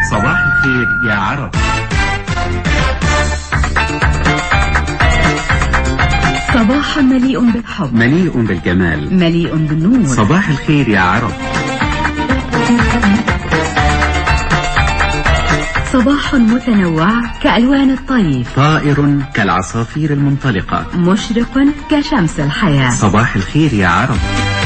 صباح الخير يا عرب صباح مليء بالحب مليء بالجمال مليء بالنور صباح الخير يا عرب صباح متنوع كألوان الطيف طائر كالعصافير المنطلقة مشرق كشمس الحياة صباح الخير يا عرب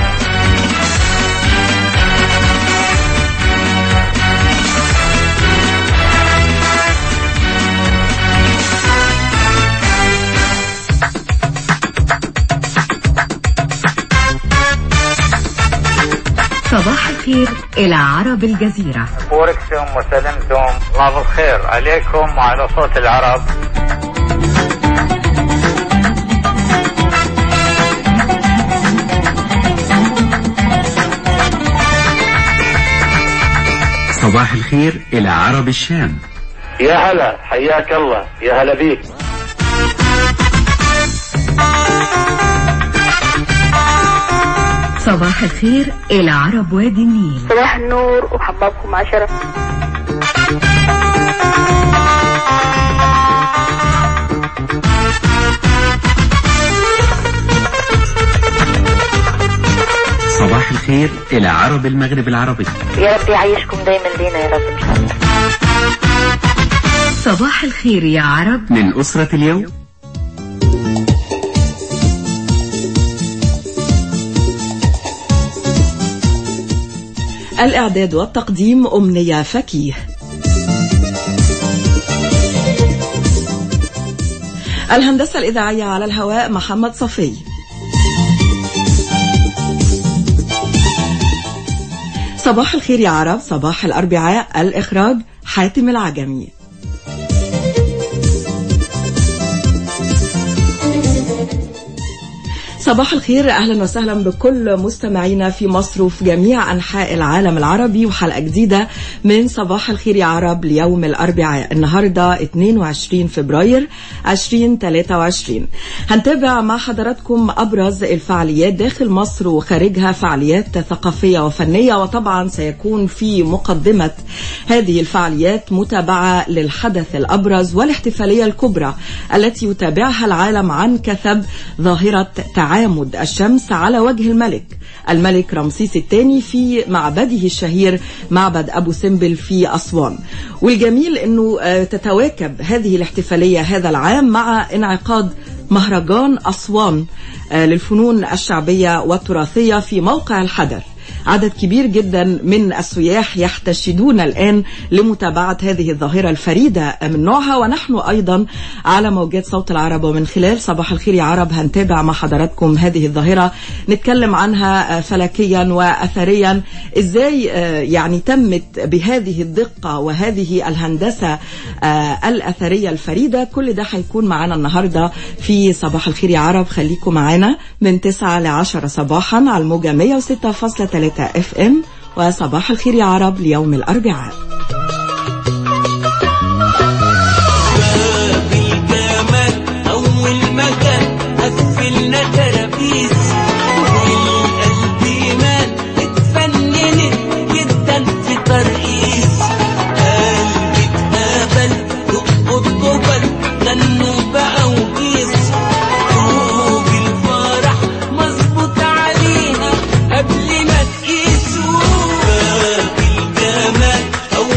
صباح الخير إلى عرب الجزيرة بوركتم وسلمتم الله بالخير عليكم وعلى صوت العرب صباح الخير إلى عرب الشام يا هلا حياك الله يا هلا بيك صباح الخير إلى عرب وادي النيل صباح النور وحبابكم عشرة صباح الخير إلى عرب المغرب العربي يا رب يعيشكم دايما لينا يا رب إن شاء الله صباح الخير يا عرب من أسرة اليوم الإعداد والتقديم أمنية فكيه الهندسة الإذاعية على الهواء محمد صفي صباح الخير يا عرب صباح الأربعاء الإخراج حاتم العجمي صباح الخير اهلا وسهلا بكل مستمعينا في مصر وفي جميع انحاء العالم العربي وحلقه جديده من صباح الخير يا عرب ليوم الاربعاء النهارده 22 فبراير 2023 هنتابع مع حضراتكم ابرز الفعاليات داخل مصر وخارجها فعاليات ثقافيه وفنيه وطبعا سيكون في مقدمه هذه الفعاليات متابعه للحدث الابرز والاحتفاليه الكبرى التي يتابعها العالم عن كثب ظاهره تعامد الشمس على وجه الملك الملك رمسيس الثاني في معبده الشهير معبد أبو سمبل في أسوان والجميل أنه تتواكب هذه الاحتفالية هذا العام مع انعقاد مهرجان أسوان للفنون الشعبية والتراثية في موقع الحدث عدد كبير جدا من السياح يحتشدون الآن لمتابعة هذه الظاهرة الفريدة من نوعها ونحن أيضا على موجات صوت العرب ومن خلال صباح الخير يا عرب هنتابع مع حضراتكم هذه الظاهرة نتكلم عنها فلكيا وأثريا إزاي يعني تمت بهذه الدقة وهذه الهندسة الأثرية الفريدة كل ده هيكون معنا النهاردة في صباح الخير يا عرب خليكم معنا من 9 ل 10 صباحا على الموجة 106.3 اف ام وصباح الخير يا عرب ليوم الاربعاء باب الجمال أول مكان قفلنا ترابيز والقلب مال اتفننت جدا في ترقيص قلبي اتقبل دقوا الجبل غنوا بقى وقيس طوب الفرح مظبوط علينا قبل ما تقيسوا باب الجمال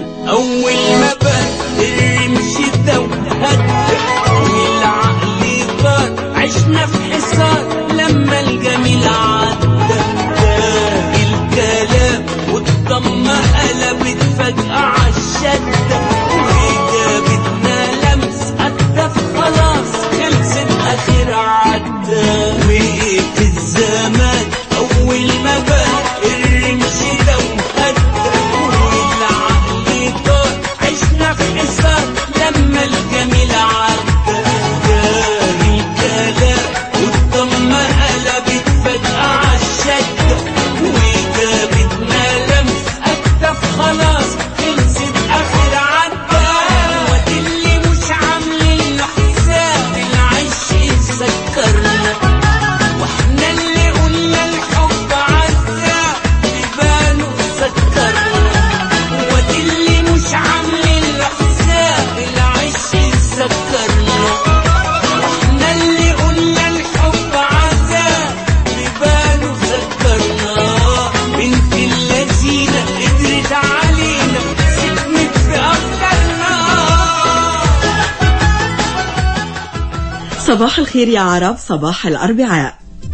أول ما بان الرمش ده وهدى والعقل طار عشنا في حصار لما الجميل عدى ده الكلام والضمة قلبت فجأة عالشدة وجابتنا لمس أدى خلاص خلصت آخر عدى وقف الزمان أول ما بان الرمش ده وهدى والعقل طار عشنا في حصار لما الجميل عدى جاب الكلام والضمة قلبت فجأة عالشدة وجابتنا لمس أكتف خلاص خلصت آخر عدى الواد اللي مش عاملين له حساب العيش سكرنا واحنا اللي قلنا الحب عذاب يبانوا سكرنا الواد اللي مش عاملين له حساب العيش سكرنا واحنا اللي قلنا الحب عذاب يبانوا سكرنا بنت اللذينة قدرت علينا سكنت في أفكارنا صباح الخير يا عرب صباح الأربعاء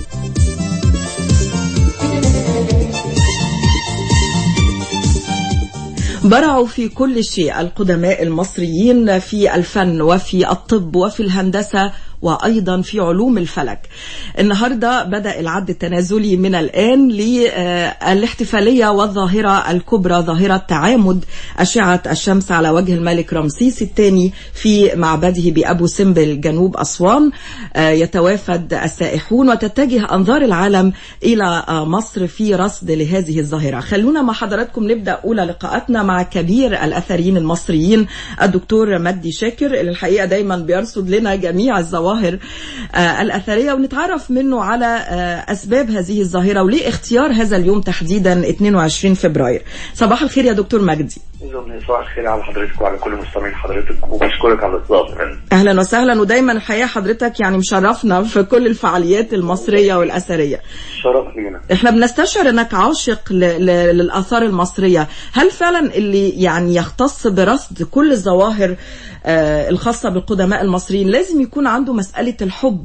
برعوا في كل شيء القدماء المصريين في الفن وفي الطب وفي الهندسة وأيضا في علوم الفلك النهاردة بدأ العد التنازلي من الآن للاحتفالية والظاهرة الكبرى ظاهرة تعامد أشعة الشمس على وجه الملك رمسيس الثاني في معبده بأبو سمبل جنوب أسوان آه، يتوافد السائحون وتتجه أنظار العالم إلى آه، مصر في رصد لهذه الظاهرة خلونا مع حضراتكم نبدأ أولى لقاءاتنا مع كبير الأثريين المصريين الدكتور مجدي شاكر اللي الحقيقة دايما بيرصد لنا جميع الظواهر آه، الأثرية ونتعرف منه على آه، أسباب هذه الظاهرة وليه اختيار هذا اليوم تحديدا 22 فبراير صباح الخير يا دكتور مجدي زمني صباح الخير على حضرتك وعلى كل مستمعين حضرتك وبشكرك على الاستضافه اهلا وسهلا ودايما الحقيقه حضرتك يعني مشرفنا في كل الفعاليات المصريه والاثريه شرف لينا احنا بنستشعر انك عاشق ل... ل... للاثار المصريه هل فعلا اللي يعني يختص برصد كل الظواهر آه الخاصه بالقدماء المصريين لازم يكون عنده مساله الحب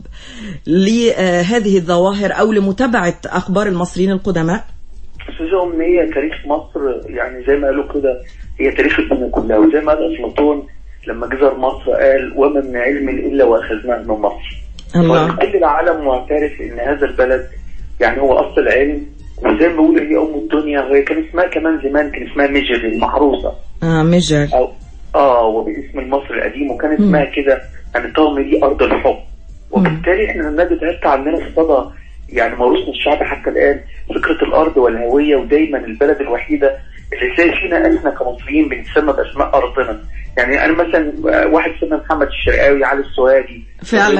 لهذه الظواهر او لمتابعه اخبار المصريين القدماء استاذ ان هي تاريخ مصر يعني زي ما قالوا كده هي تاريخ الدنيا كلها وزي ما قال افلاطون لما جزر مصر قال وما من علم الا واخذناه من مصر الله كل العالم معترف ان هذا البلد يعني هو اصل العلم وزي ما بيقولوا هي ام الدنيا وهي كان اسمها كمان زمان كان اسمها مجر المحروسه اه مجر او اه وباسم المصري القديم وكان اسمها كده يعني طالما دي ارض الحب وبالتالي احنا النادي ده عندنا في صدى يعني موروثنا الشعبي حتى الان فكره الارض والهويه ودايما البلد الوحيده اللي تلاقي فينا احنا كمصريين بنتسمى باسماء ارضنا يعني انا مثلا واحد سمى محمد الشرقاوي علي السوادي فعلا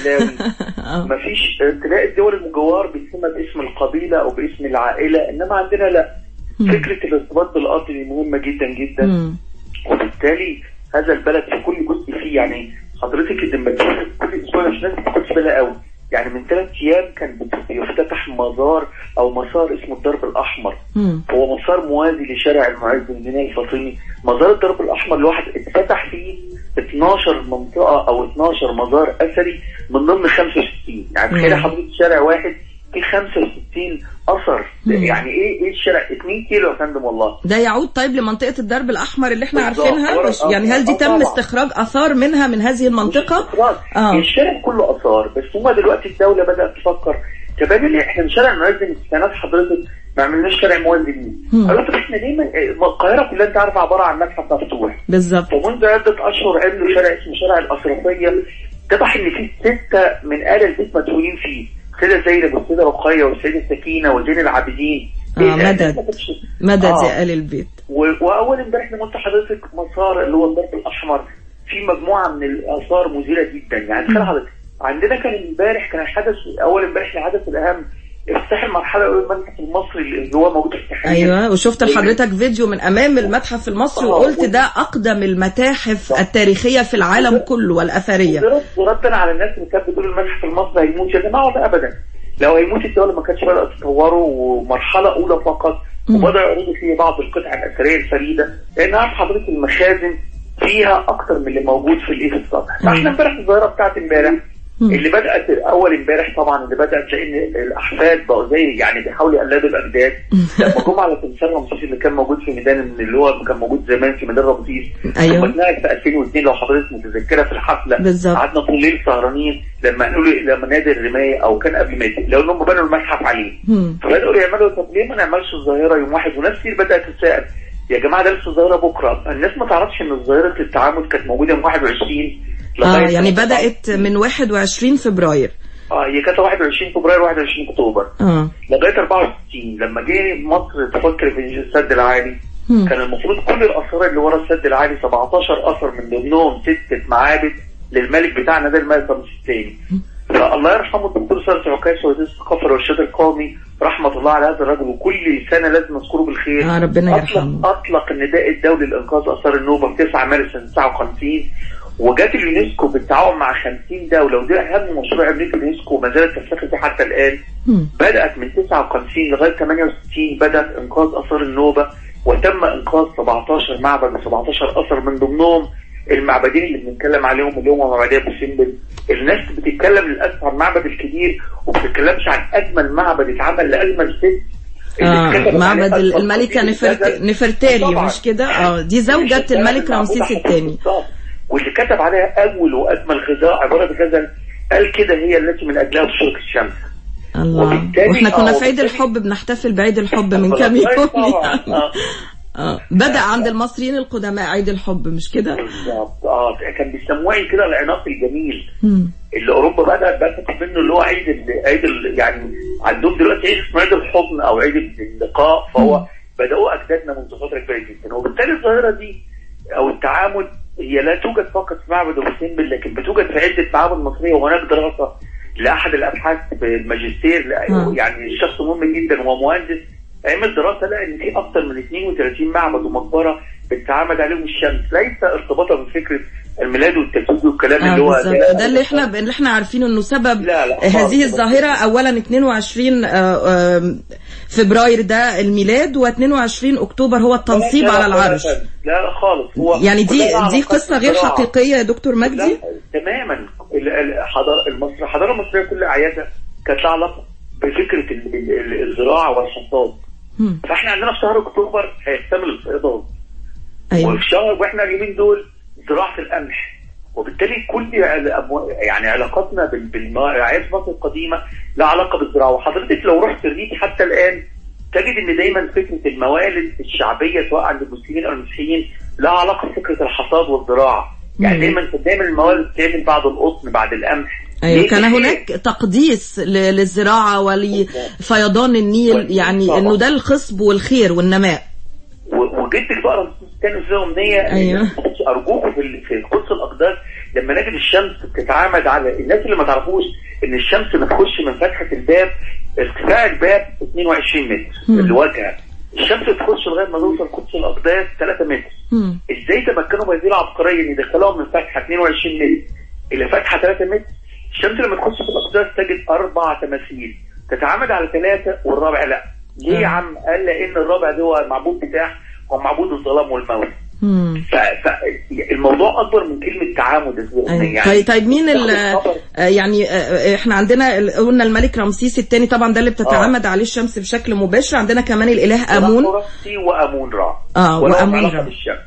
ما فيش تلاقي الدول المجاور بيتسمى باسم القبيله او باسم العائله انما عندنا لا فكره الارتباط بالارض دي مهمه جدا جدا مم. وبالتالي هذا البلد في كل جزء فيه يعني حضرتك لما تشوف كل اسبوع مش ناس بتاخدش بالها قوي يعني من ثلاث ايام كان بيفتتح مزار او مسار اسمه الدرب الاحمر مم. هو مسار موازي لشارع المعز بن دينار الفاطمي مزار الدرب الاحمر الواحد اتفتح فيه 12 منطقه او 12 مزار اثري من ضمن 65 يعني تخيل مم. حضرتك شارع واحد فيه 65 اثر مم. يعني ايه ايه الشارع 2 كيلو يا فندم والله ده يعود طيب لمنطقة الدرب الأحمر اللي احنا بالظبط. عارفينها ورا- مش يعني هل دي آه، تم طبعا. استخراج آثار منها من هذه المنطقة؟ خلاص آه. الشارع كله اثار بس هما دلوقتي الدوله بدات تفكر طب ليه احنا شارع المعز من السنوات حضرتك ما عملناش شارع موازي ليه؟ مم. قالوا طب احنا ليه ما- القاهره كلها انت عارف عباره عن متحف مفتوح بالظبط ومنذ عده اشهر عملوا شارع اسمه شارع الاشرفيه اتضح ان في سته من ال البيت مدفونين فيه السيده زينب والسيده رقيه والسيده سكينه وزين العابدين آه، إيه ده؟ مدد. ما كانتش- مدد آه. يا آل البيت و- واول امبارح لما قلت لحضرتك مسار اللي هو الضرب الاحمر في مجموعه من الاثار مثيره جدا يعني تخيل حضرتك عندنا كان امبارح كان الحدث اول امبارح الحدث الاهم افتتاح المرحله الاولى المتحف المصري اللي هو موجود في الساحليه ايوه وشفت لحضرتك فيديو من امام المتحف المصري آه، وقلت و- ده اقدم المتاحف التاريخيه في العالم كله والاثريه ورد- وردا على الناس اللي كانت بتقول المتحف المصري هيموت يا جماعه ده ابدا لو هيموت الدوله ما كانتش بدات تطوره ومرحله اولى فقط وبدأوا يعرضوا فيه بعض القطع الأثرية الفريدة لأن عارف حضرتك المخازن فيها أكتر من اللي موجود في الإيه في السطح فاحنا امبارح الظاهرة بتاعت امبارح اللي بدأت أول امبارح طبعا اللي بدأت لأن الأحفاد بقوا زي يعني بيحاولوا يقلدوا الأجداد لما جم على تمثال رمسيس اللي كان موجود في ميدان اللي هو كان موجود زمان في ميدان رمسيس أيوة. ثم اتنقل في 2002 لو حضرتك متذكرة في الحفلة بالظبط. قعدنا طول الليل سهرانين لما قالوا لي لما نادي الرماية أو كان قبل ما يت- لو إنهم بنوا المتحف عليه مم. فبدأوا يعملوا طب ليه ما نعملش الظاهرة يوم واحد وناس كتير بدأت تتساءل يا جماعة ده لسه الظاهرة بكرة الناس ما تعرفش إن ظاهرة التعامد كانت موجودة يوم 21 اه لغاية يعني 23. بدأت من 21 فبراير اه هي كانت 21 فبراير 21 اكتوبر اه لغايه 64 لما جه مصر تفكر في السد العالي مم. كان المفروض كل الاثار اللي ورا السد العالي 17 اثر من ضمنهم ستة معابد للملك بتاعنا ده الملك رمسيس الثاني فالله يرحمه الدكتور سارس عكاش وزير الثقافه والارشاد القومي رحمه الله على هذا الرجل وكل سنه لازم نذكره بالخير آه، ربنا أطلق- يرحمه. اطلق النداء الدولي لانقاذ اثار النوبه في 9 مارس سنه 59 وجات اليونسكو بالتعاون مع 50 دوله وده اهم مشروع عمليه اليونسكو ما زالت تفتخر فيه حتى الان مم. بدات من 59 لغايه 68 بدات انقاذ اثار النوبه وتم انقاذ 17 معبد و17 اثر من ضمنهم المعبدين اللي بنتكلم عليهم اللي هم معبديه ابو سمبل الناس بتتكلم للاسف عن المعبد الكبير وما بتتكلمش عن اجمل معبد اتعمل لاجمل ست اللي آه اتكتب معبد عليها ال- أكبر الملكة قصيدة نفرت... غزل. نفرتاري طبعاً. مش كده اه دي زوجة مش الملك الكلام رمسيس المعبود الثاني بالظبط. واللي كتب عليها اول واجمل غذاء عباره غزل قال كده هي التي من اجلها تشرق الشمس الله وبالتالي- واحنا كنا آه، في عيد وبالتالي- الحب بنحتفل بعيد الحب من كام طبعاً. يوم طبعاً. يعني آه. اه بدأ عند المصريين القدماء عيد الحب مش كده؟ بالظبط اه كان بيسموه كده العناق الجميل مم. اللي اوروبا بدات بقى تاخد منه اللي هو عيد ال- عيد ال- يعني عندهم دلوقتي عيد اسمه عيد الحضن او عيد اللقاء فهو بداوا اجدادنا منذ فتره كبيره جدا وبالتالي الظاهره دي او التعامد هي لا توجد فقط في معبد ابو سمبل لكن بتوجد في عده معابد مصريه وهناك دراسه لاحد الابحاث بالماجستير آه. يعني شخص مهم جدا وهو مهندس عمل دراسه لقى ان في اكثر من 32 معبد ومقبره بتتعامد عليهم الشمس ليس ارتباطا بفكره الميلاد والتتويج والكلام اه اللي هو بالظبط ده اللي احنا اللي احنا عارفينه انه سبب لا، لا، خالص. هذه الظاهره اولا 22 آه، آم، فبراير ده الميلاد و22 اكتوبر هو التنصيب لا، لا، على لا، العرش لا لا خالص هو يعني دي كلها دي علاقات قصه غير بالزراعة. حقيقيه يا دكتور مجدي لا تماما ال- ال- الحضاره المصريه الحضاره المصريه كل اعيادها كانت لها علاقه بفكره ال- ال- ال- الزراعه والحصاد مم. فاحنا عندنا في شهر اكتوبر هيكتمل الفيضان ايوه وفي شهر واحنا اليومين دول زراعه القمح وبالتالي كل عل- أمو- يعني علاقاتنا بال- بالأعياد مصر القديمه لها علاقه بالزراعه وحضرتك لو رحت الريف حتى الان تجد ان دايما فكره الموالد الشعبيه سواء عند المسلمين او المسيحيين لها علاقه بفكره الحصاد والزراعه يعني مم. دايما دايما الموالد بتعمل بعد القطن بعد القمح ايوه ليه؟ كان ليه؟ هناك تقديس ل- للزراعه ولفيضان النيل يعني طبعا. انه ده الخصب والخير والنماء و- وجدك بقى رمسيس كان فيها امنيه أيوة. ارجوكم في ال- في القدس الاقداس لما نجد الشمس بتتعامد على الناس اللي ما تعرفوش ان الشمس بتخش من فتحه الباب ارتفاع الباب 22 متر مم. الواجهه الشمس بتخش لغايه ما توصل قدس الاقداس 3 متر مم. ازاي تمكنوا بهذه العبقريه ان يدخلوها من فتحه 22 متر الى فتحه 3 متر الشمس لما تخش في الاقداس تجد اربع تماثيل تتعامد على ثلاثه والرابع لا ليه يا آه. عم قال لان الرابع ده هو المعبود بتاعه هو معبود الظلام والموت مم. فالموضوع اكبر من كلمه تعامد أيوة. طيب طيب مين ال الخبر. آه، يعني آه، احنا عندنا ال- قلنا الملك رمسيس الثاني طبعا ده اللي بتتعمد عليه الشمس بشكل مباشر عندنا كمان الاله امون رمسي وامون را آه، ولهم وأمون علاقة را. بالشمس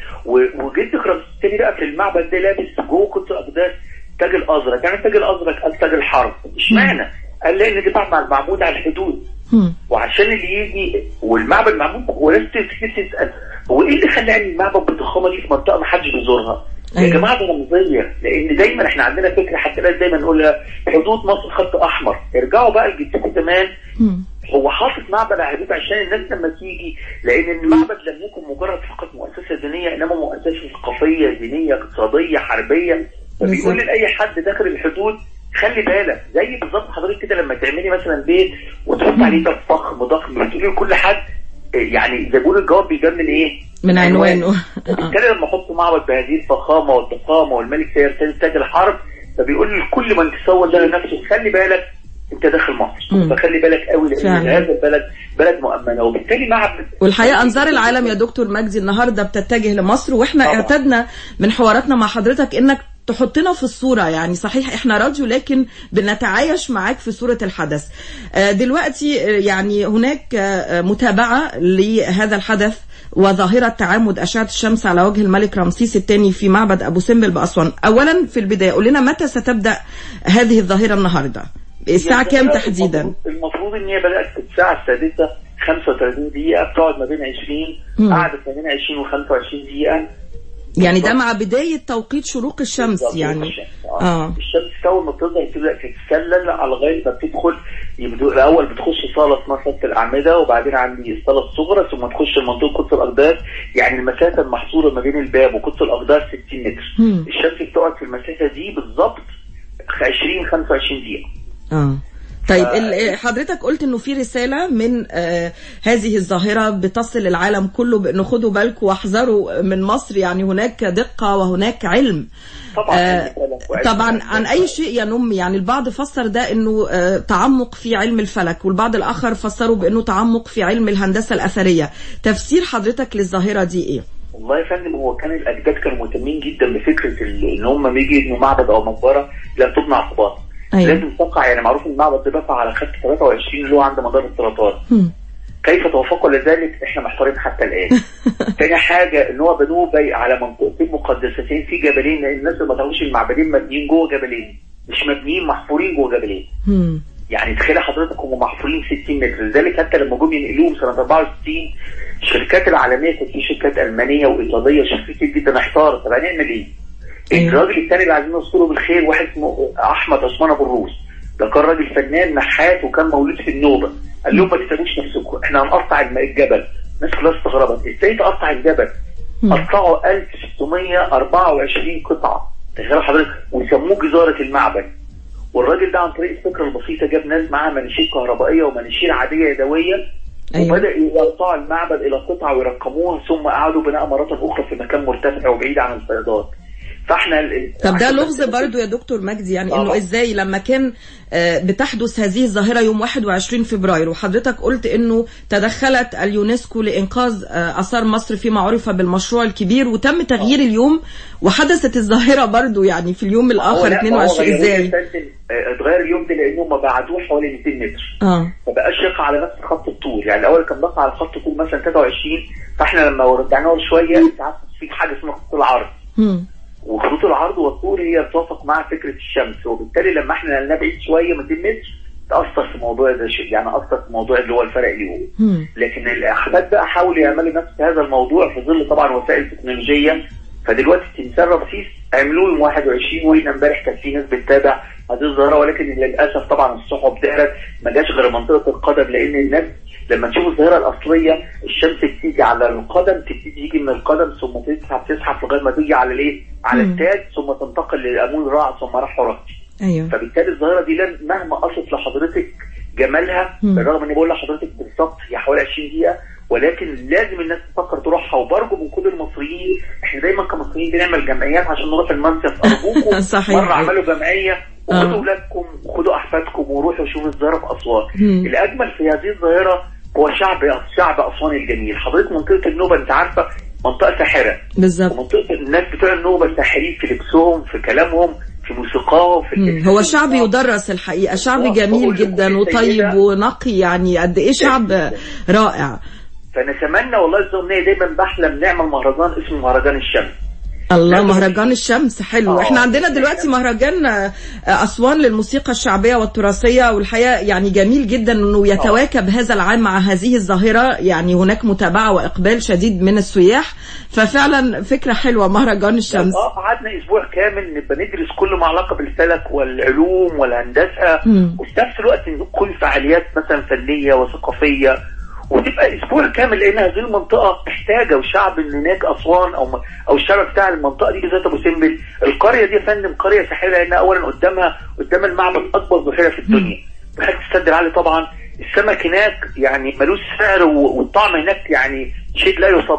و- وجدك رمسيس الثاني بقى في المعبد ده لابس جوه قدس الاقداس تاج الازرق يعني التاج الازرق قال تاج الحرب اشمعنى؟ قال لان دي بعد مع المعبود على الحدود مم. وعشان اللي يجي والمعبد معمول وناس كتير تسال هو ايه اللي خلى يعني المعبد بالضخامه دي في منطقه ما حدش بيزورها؟ يا أيوة. جماعه ده رمزيه لان دايما احنا عندنا فكره حتى الناس دايما نقولها حدود مصر خط احمر ارجعوا بقى لجدكم زمان مم. هو حاطط معبد على الحدود عشان الناس لما تيجي لان المعبد لم يكن مجرد فقط مؤسسه دينيه انما مؤسسه ثقافيه دينيه اقتصاديه حربيه فبيقول بالظبط. لاي حد داخل الحدود خلي بالك زي بالظبط حضرتك كده لما تعملي مثلا بيت وتحط عليه باب فخم ضخم بتقولي لكل حد إيه، يعني زي ما بيقولوا الجواب بيجمل ايه؟ من عنوانه وبالتالي لما احط معبد بهذه الفخامه والضخامه والملك سيرتاج تاج الحرب فبيقول لكل من تسول له نفسه خلي بالك انت داخل مصر مم. فخلي بالك قوي لان فعلا. هذا البلد بلد مؤمنه وبالتالي معبد والحقيقه انظار العالم يا دكتور مجدي النهارده بتتجه لمصر واحنا طبعا. اعتدنا من حواراتنا مع حضرتك انك تحطنا في الصورة يعني صحيح احنا راديو لكن بنتعايش معاك في صورة الحدث آه، دلوقتي آه، يعني هناك آه، متابعة لهذا الحدث وظاهرة تعامد أشعة الشمس على وجه الملك رمسيس الثاني في معبد أبو سمبل بأسوان أولا في البداية قول لنا متى ستبدأ هذه الظاهرة النهاردة الساعة كام المفروض- تحديدا المفروض ان هي بدات في الساعه السادسه 35 دقيقه بتقعد ما بين 20 مم. قعدت ما بين 20 و 25 دقيقه يعني ده مع بداية توقيت شروق الشمس بالظبط، يعني الشمس. اه اه الشمس اول ما بتظهر تبدا تتسلل على لغايه ما بتدخل يبدو الاول بتخش صاله اسمها صاله الاعمده وبعدين عندي الصاله الصغرى ثم تخش منطقه قدس الاقداس يعني المسافه المحصوره ما بين الباب وقدس الاقداس 60 متر مم. الشمس بتقعد في المسافه دي بالظبط 20 25 دقيقه اه طيب ف- ال- حضرتك قلت انه في رساله من آه هذه الظاهره بتصل العالم كله بانه خدوا بالكم واحذروا من مصر يعني هناك دقه وهناك علم طبعا آه وعلم طبعا الفلك. عن اي شيء ينم يعني البعض فسر ده انه آه تعمق في علم الفلك والبعض الاخر فسره بانه تعمق في علم الهندسه الاثريه تفسير حضرتك للظاهره دي ايه والله يا فندم هو كان الاجداد كانوا مهتمين جدا بفكره ال- ان هم لما يجي يبنوا معبد او مقبره لا تبنى عقبات أيوة. لازم تقع يعني معروف ان المعبد ده بقى على خط 23 اللي هو عند مدار السرطان هم. كيف توافقوا لذلك احنا محتارين حتى الان تاني حاجه ان هو بنوه بي على منطقتين مقدستين في جبلين لان الناس اللي ما تعرفوش المعبدين مبنيين جوه جبلين مش مبنيين محفورين جوه جبلين هم. يعني تخيل حضرتك هم محفورين 60 متر لذلك حتى لما جم ينقلوهم سنه 64 الشركات العالميه كانت في شركات المانيه وايطاليه وشركات كتير جدا احتارت طب هنعمل ايه؟ أيوة. الراجل الثاني اللي عايزين نذكره بالخير واحد اسمه احمد عثمان ابو الروس ده كان راجل فنان نحات وكان مولود في النوبه قال لهم ما تتعبوش نفسكم احنا هنقطع الم- الجبل الناس كلها استغربت ازاي تقطع الجبل؟ مم. قطعوا 1624 قطعه تخيل حضرتك وسموه جزاره المعبد والراجل ده عن طريق الفكره البسيطه جاب ناس معاها مناشير كهربائيه ومناشير عاديه يدويه أيوة. وبدا يقطعوا المعبد الى قطع ويرقموها ثم اعادوا بناء مره اخرى في مكان مرتفع وبعيد عن الفيضان فاحنا ال- طب ده عشان لغز بس- برضو يا دكتور مجدي يعني انه طبعا. ازاي لما كان آه، بتحدث هذه الظاهرة يوم 21 فبراير وحضرتك قلت انه تدخلت اليونسكو لانقاذ آه، اثار مصر فيما عرف بالمشروع الكبير وتم تغيير اليوم وحدثت الظاهرة برضو يعني في اليوم هو الاخر لا، ما هو 22 غيروه ازاي يا فندم، آه، اتغير اليوم ده لانه ما بعدوه حوالي 200 متر اه فبقاش يقع على نفس خط الطول يعني الاول كان بقى على خط طول مثلا 23 فاحنا لما رجعناه شويه ساعات في حاجه اسمها خط العرض هم. وخطوط العرض والطول هي بتوافق مع فكره الشمس وبالتالي لما احنا نقلناه بعيد شويه 200 متر تاثر في موضوع ده شيء يعني اثر في موضوع اللي هو الفرق اليوم هم. لكن الاحداث بقى حاولوا يعملوا نفس هذا الموضوع في ظل طبعا وسائل تكنولوجيه فدلوقتي تمثال رمسيس عملوه يوم 21 وهنا امبارح كان في ناس بتتابع هذه الظاهره ولكن للاسف طبعا الصحف دارت ما جاش غير منطقه القدم لان الناس لما تشوف الظاهره الاصليه الشمس بتيجي على القدم تبتدي تيجي من القدم ثم تسحب تسحب لغايه ما تيجي على الايه؟ على مم. التاج ثم تنتقل للامون راع ثم راح راسي ايوه فبالتالي الظاهره دي لن- مهما قصت لحضرتك جمالها مم. بالرغم اني بقول لحضرتك بالظبط هي حوالي 20 دقيقه ولكن لازم الناس تفكر تروحها وبرجو من كل المصريين احنا دايما كمصريين بنعمل جمعيات عشان نروح المصيف ارجوكم صحيح. مره اعملوا جمعيه آه. وخدوا اولادكم وخدوا احفادكم وروحوا شوفوا الظاهره في اسوان مم. الاجمل في هذه الظاهره هو شعب شعب اسوان الجميل حضرتك منطقه النوبه انت عارفه منطقه ساحره بالظبط ومنطقه الناس بتوع النوبه ساحرين في لبسهم في كلامهم في موسيقاهم في مم. اللبس هو شعب بتاعهم. يدرس الحقيقة شعب آه، جميل بقول لكم جدا يا وطيب سيدة- ونقي يعني قد ايه شعب رائع فنتمنى والله الزمنية دايما بحلم نعمل مهرجان اسمه مهرجان الشمس الله لازم- مهرجان الشمس حلو آه. احنا عندنا دلوقتي مهرجان آه، اسوان للموسيقى الشعبيه والتراثيه والحقيقه يعني جميل جدا انه يتواكب هذا العام مع هذه الظاهره يعني هناك متابعه واقبال شديد من السياح ففعلا فكره حلوه مهرجان الشمس اه قعدنا اسبوع كامل نبقى ندرس كل ما علاقه بالفلك والعلوم والهندسه مم. وفي نفس الوقت نكون فعاليات مثلا فنيه وثقافيه وتبقى اسبوع كامل لان هذه المنطقه محتاجه وشعب اللي هناك اسوان او او الشعب بتاع المنطقه دي بالذات ابو سمبل القريه دي يا فندم قريه ساحره لان اولا قدامها قدام المعبد اكبر بحيره في الدنيا بحيره السد العالي طبعا السمك هناك يعني ملوش سعر و- والطعم هناك يعني شيء لا يصدق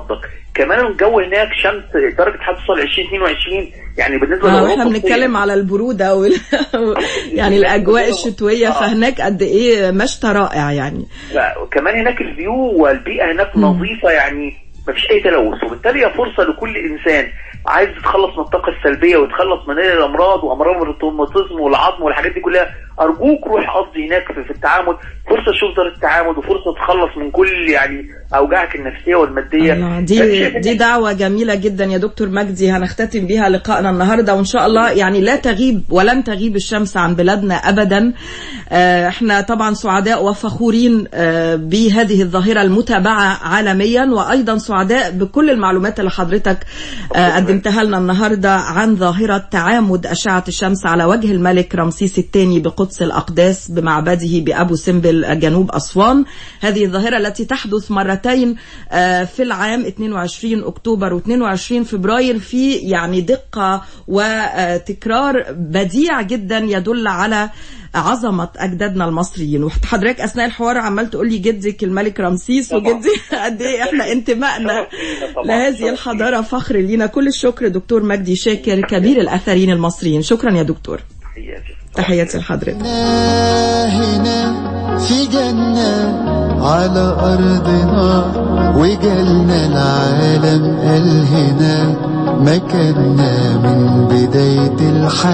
كمان الجو هناك شمس درجه حرارة توصل 20 22 يعني بالنسبه اه لأوروبا احنا بنتكلم على البروده وال... يعني الاجواء الشتويه فهناك قد ايه مشتى رائع يعني لا، وكمان هناك الفيو والبيئه هناك نظيفه يعني ما فيش اي تلوث وبالتالي هي فرصه لكل انسان عايز يتخلص من الطاقه السلبيه ويتخلص من الامراض وامراض الروماتيزم والعظم والحاجات دي كلها ارجوك روح قضي هناك في, في التعامد فرصه تشوف دار التعامد وفرصه تتخلص من كل يعني اوجاعك النفسيه والماديه الله دي دي دعوة جميلة جدا يا دكتور مجدي هنختتم بيها لقائنا النهاردة وإن شاء الله يعني لا تغيب ولن تغيب الشمس عن بلادنا أبدا آه، احنا طبعا سعداء وفخورين آه، بهذه الظاهرة المتابعة عالميا وأيضا سعداء بكل المعلومات اللي حضرتك آه، قدمتها لنا النهاردة عن ظاهرة تعامد أشعة الشمس على وجه الملك رمسيس الثاني بقدس الأقداس بمعبده بأبو سمبل جنوب أسوان هذه الظاهرة التي تحدث مرتين آه، في العام 22 أكتوبر و22 فبراير في يعني دقة وتكرار بديع جدا يدل على عظمة أجدادنا المصريين وحضرتك أثناء الحوار عمال تقول لي جدك الملك رمسيس طبعا. وجدي قد إيه إحنا انتمائنا شرف لينا طبعا. لهذه شرف الحضارة فخر لينا كل الشكر دكتور مجدي شاكر كبير الأثريين المصريين شكرا يا دكتور تحياتي. تحياتي لحضرتك هنا في جنة على أرضنا وجالنا العالم قال هنا مكاننا من بداية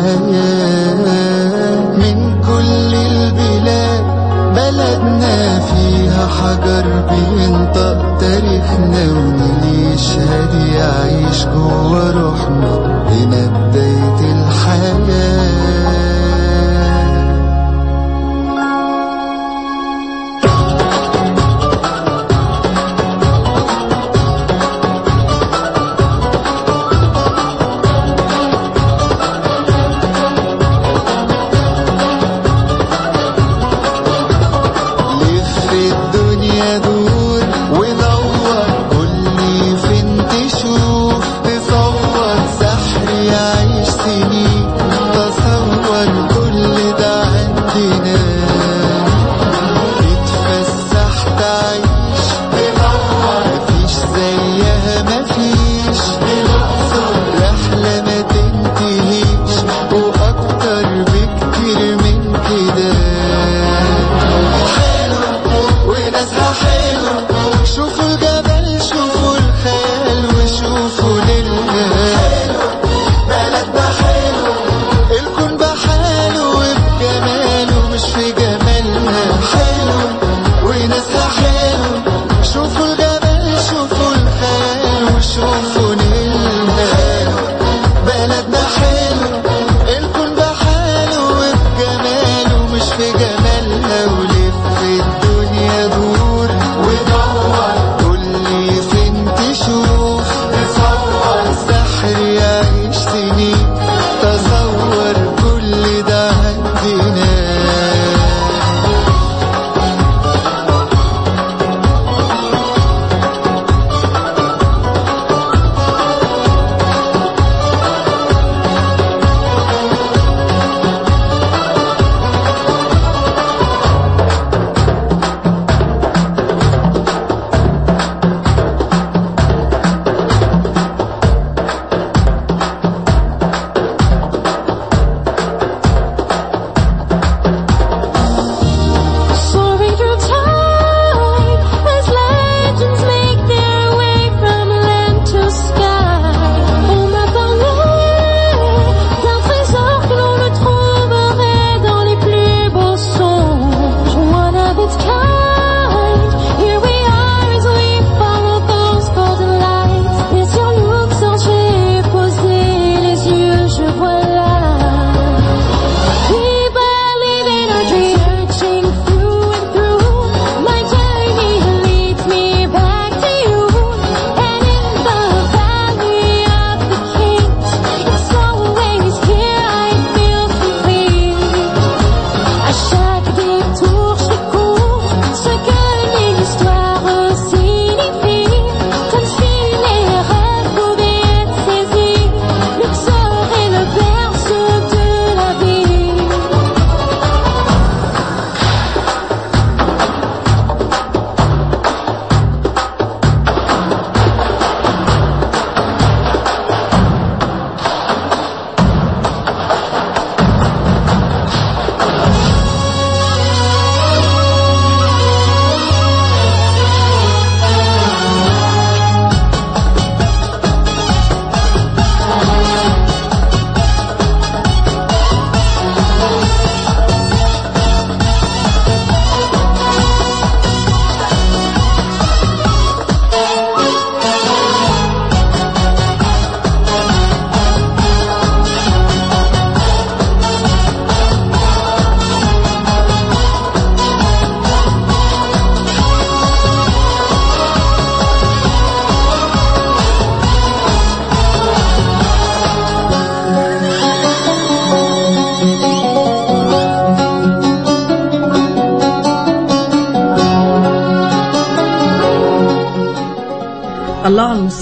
الحياة من كل البلاد بلدنا فيها حجر بينطق تاريخنا ونشهد يعيش جوا روحنا هنا بداية الحياة لف الدنيا دور ودور قولي فين تشوف تصور سحر يعيش سنين تصور كل ده عندنا تتفسح تعيش تدور مفيش زيها مفيش رحلة ما تنتهيش وأكتر بكتير من كده وناسها حلو شوفوا الجبل شوفوا الخيال وشوفوا للجمال بلدنا حلو الكون بحاله وبجماله مش في جمالنا حلو وناسها حلو شوفوا الجبل شوفوا الخيال وشوفوا للجمال بلدنا حلو الكون بحاله وبجماله مش في جمالها ولف الدنيا دور ودور قولي فين تشوف تصور سحر يعيش سنين تصور كل ده عندنا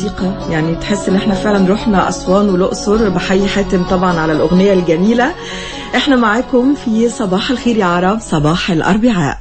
الموسيقى يعني تحس ان احنا فعلا رحنا اسوان والاقصر بحي حاتم طبعا على الاغنيه الجميله احنا معاكم في صباح الخير يا عرب صباح الاربعاء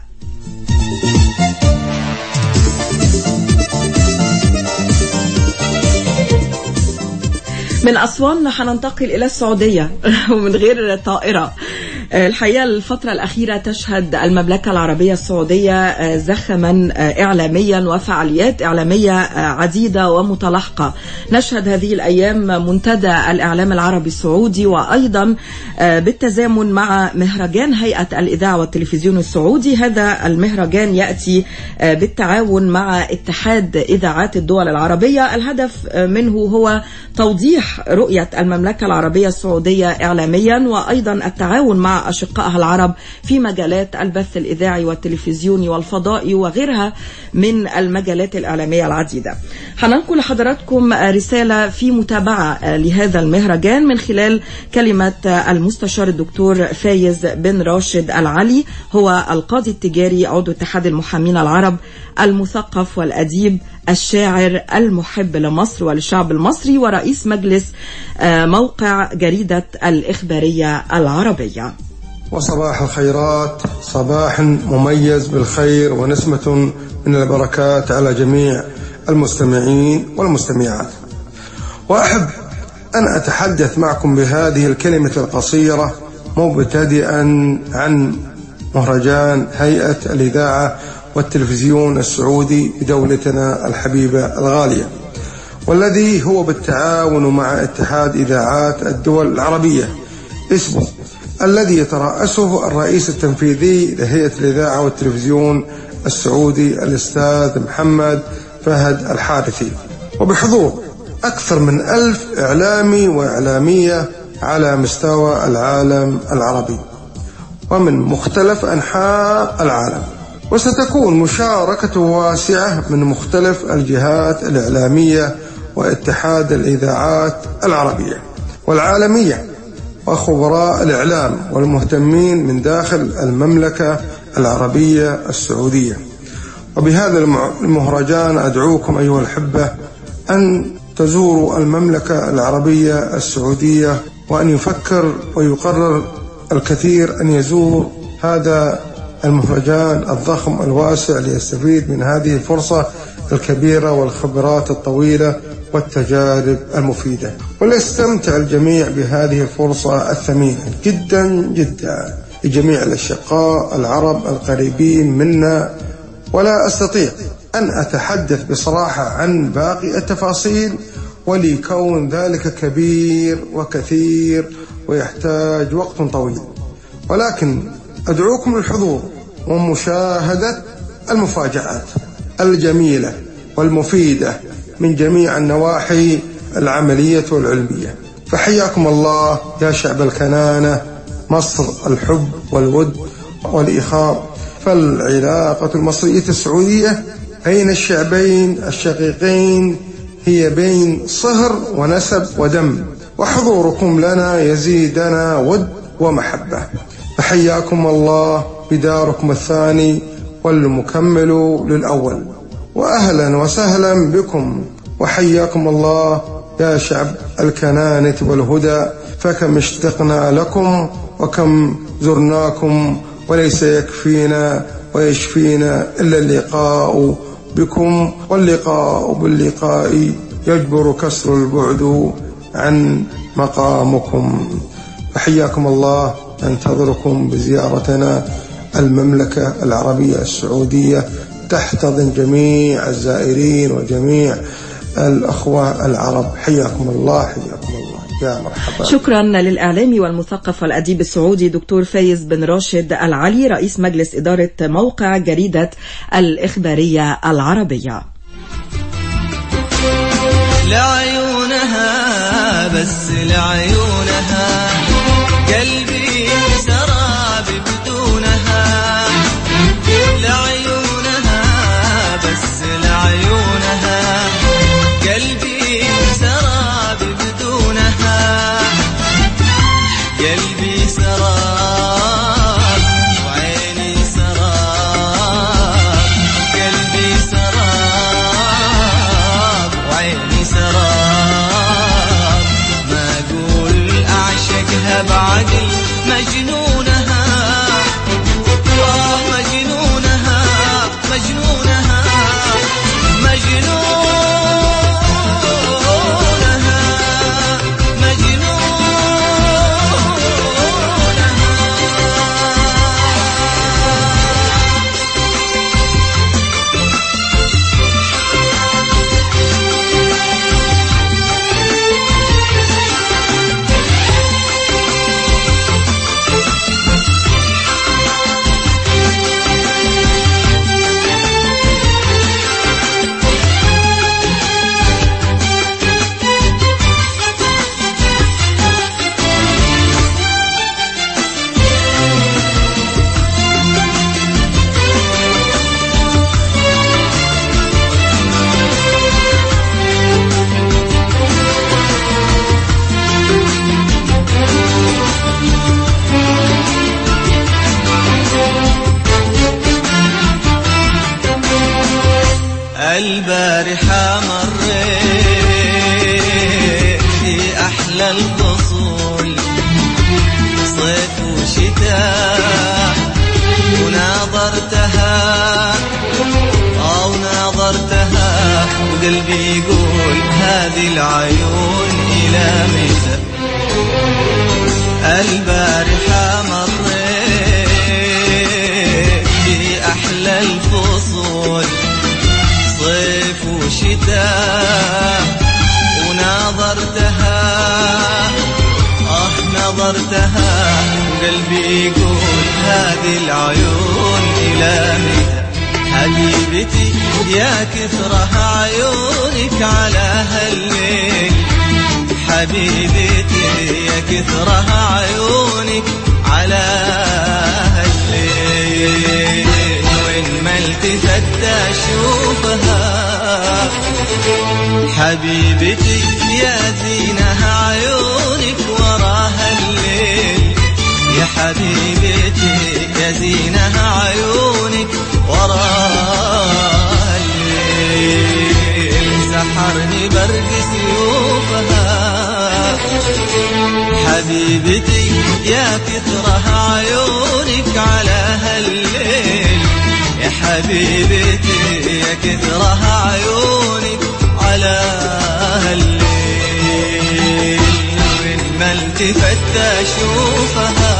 من أسوان هننتقل إلى السعودية ومن غير طائرة الحقيقة الفترة الأخيرة تشهد المملكة العربية السعودية زخما إعلاميا وفعاليات إعلامية عديدة ومتلاحقة نشهد هذه الأيام منتدى الإعلام العربي السعودي وأيضا بالتزامن مع مهرجان هيئة الإذاعة والتلفزيون السعودي هذا المهرجان يأتي بالتعاون مع اتحاد إذاعات الدول العربية الهدف منه هو توضيح رؤية المملكة العربية السعودية إعلاميا وأيضا التعاون مع أشقائها العرب في مجالات البث الإذاعي والتلفزيوني والفضائي وغيرها من المجالات الإعلامية العديدة هننقل لحضراتكم رسالة في متابعة لهذا المهرجان من خلال كلمة المستشار الدكتور فايز بن راشد العلي هو القاضي التجاري عضو اتحاد المحامين العرب المثقف والأديب الشاعر المحب لمصر وللشعب المصري ورئيس مجلس موقع جريدة الإخبارية العربية وصباح الخيرات صباح مميز بالخير ونسمة من البركات على جميع المستمعين والمستمعات وأحب أن أتحدث معكم بهذه الكلمة القصيرة مبتدئا عن مهرجان هيئة الإذاعة والتلفزيون السعودي بدولتنا الحبيبة الغالية والذي هو بالتعاون مع اتحاد إذاعات الدول العربية اسمه الذي يترأسه الرئيس التنفيذي لهيئة الإذاعة والتلفزيون السعودي الأستاذ محمد فهد الحارثي وبحضور أكثر من ألف إعلامي وإعلامية على مستوى العالم العربي ومن مختلف أنحاء العالم وستكون مشاركة واسعة من مختلف الجهات الإعلامية واتحاد الإذاعات العربية والعالمية وخبراء الإعلام والمهتمين من داخل المملكة العربية السعودية وبهذا المهرجان أدعوكم أيها الأحبة أن تزوروا المملكة العربية السعودية وأن يفكر ويقرر الكثير أن يزور هذا المهرجان الضخم الواسع ليستفيد من هذه الفرصة الكبيرة والخبرات الطويلة والتجارب المفيدة وليستمتع الجميع بهذه الفرصة الثمينة جدا جدا لجميع الأشقاء العرب القريبين منا ولا أستطيع أن أتحدث بصراحة عن باقي التفاصيل ولكون ذلك كبير وكثير ويحتاج وقت طويل ولكن أدعوكم للحضور ومشاهدة المفاجآت الجميلة والمفيدة من جميع النواحي العملية والعلمية فحياكم الله يا شعب الكنانة مصر الحب والود والإخاء فالعلاقة المصرية السعودية بين الشعبين الشقيقين هي بين صهر ونسب ودم وحضوركم لنا يزيدنا ود ومحبة فحياكم الله بداركم الثاني والمكمل للأول وأهلا وسهلا بكم وحياكم الله يا شعب الكنانة والهدى فكم اشتقنا لكم وكم زرناكم وليس يكفينا ويشفينا إلا اللقاء بكم واللقاء باللقاء يجبر كسر البعد عن مقامكم فحياكم الله ننتظركم بزيارتنا المملكة العربية السعودية تحتضن جميع الزائرين وجميع الأخوة العرب حياكم الله حياكم الله يا مرحبا شكرا للإعلامي والمثقف والأديب السعودي دكتور فايز بن راشد العلي رئيس مجلس إدارة موقع جريدة الإخبارية العربية لعيونها بس لعيونها قلبي سراب بدونها لعيونها بس لعيونها قلبي سراب بدونها قلبي سراب وعيني سراب قلبي سراب وعيني سراب مجنونها آه مجنونها مجنونها مجنونها مجنونها البارحة مريت في أحلى الفصول صيف وشتاء وناظرتها أو ناظرتها وقلبي يقول هذه العيون إلى متى البارحة مريت في أحلى الفصول صيف وشتاء وناظرتها آه نظرتها وقلبي يقول هذه العيون إلى متى حبيبتي يا كثرة عيونك على هالليل حبيبتي يا كثرة عيونك على هالليل وين ما التفت اشوفها حبيبتي يا زينها عيونك وراها الليل يا حبيبتي يا زينها عيونك وراها الليل سحرني برق سيوفها حبيبتي يا كثرة عيونك على هالليل يا حبيبتي يا كثرة عيونك على هالليل وين ما التفت اشوفها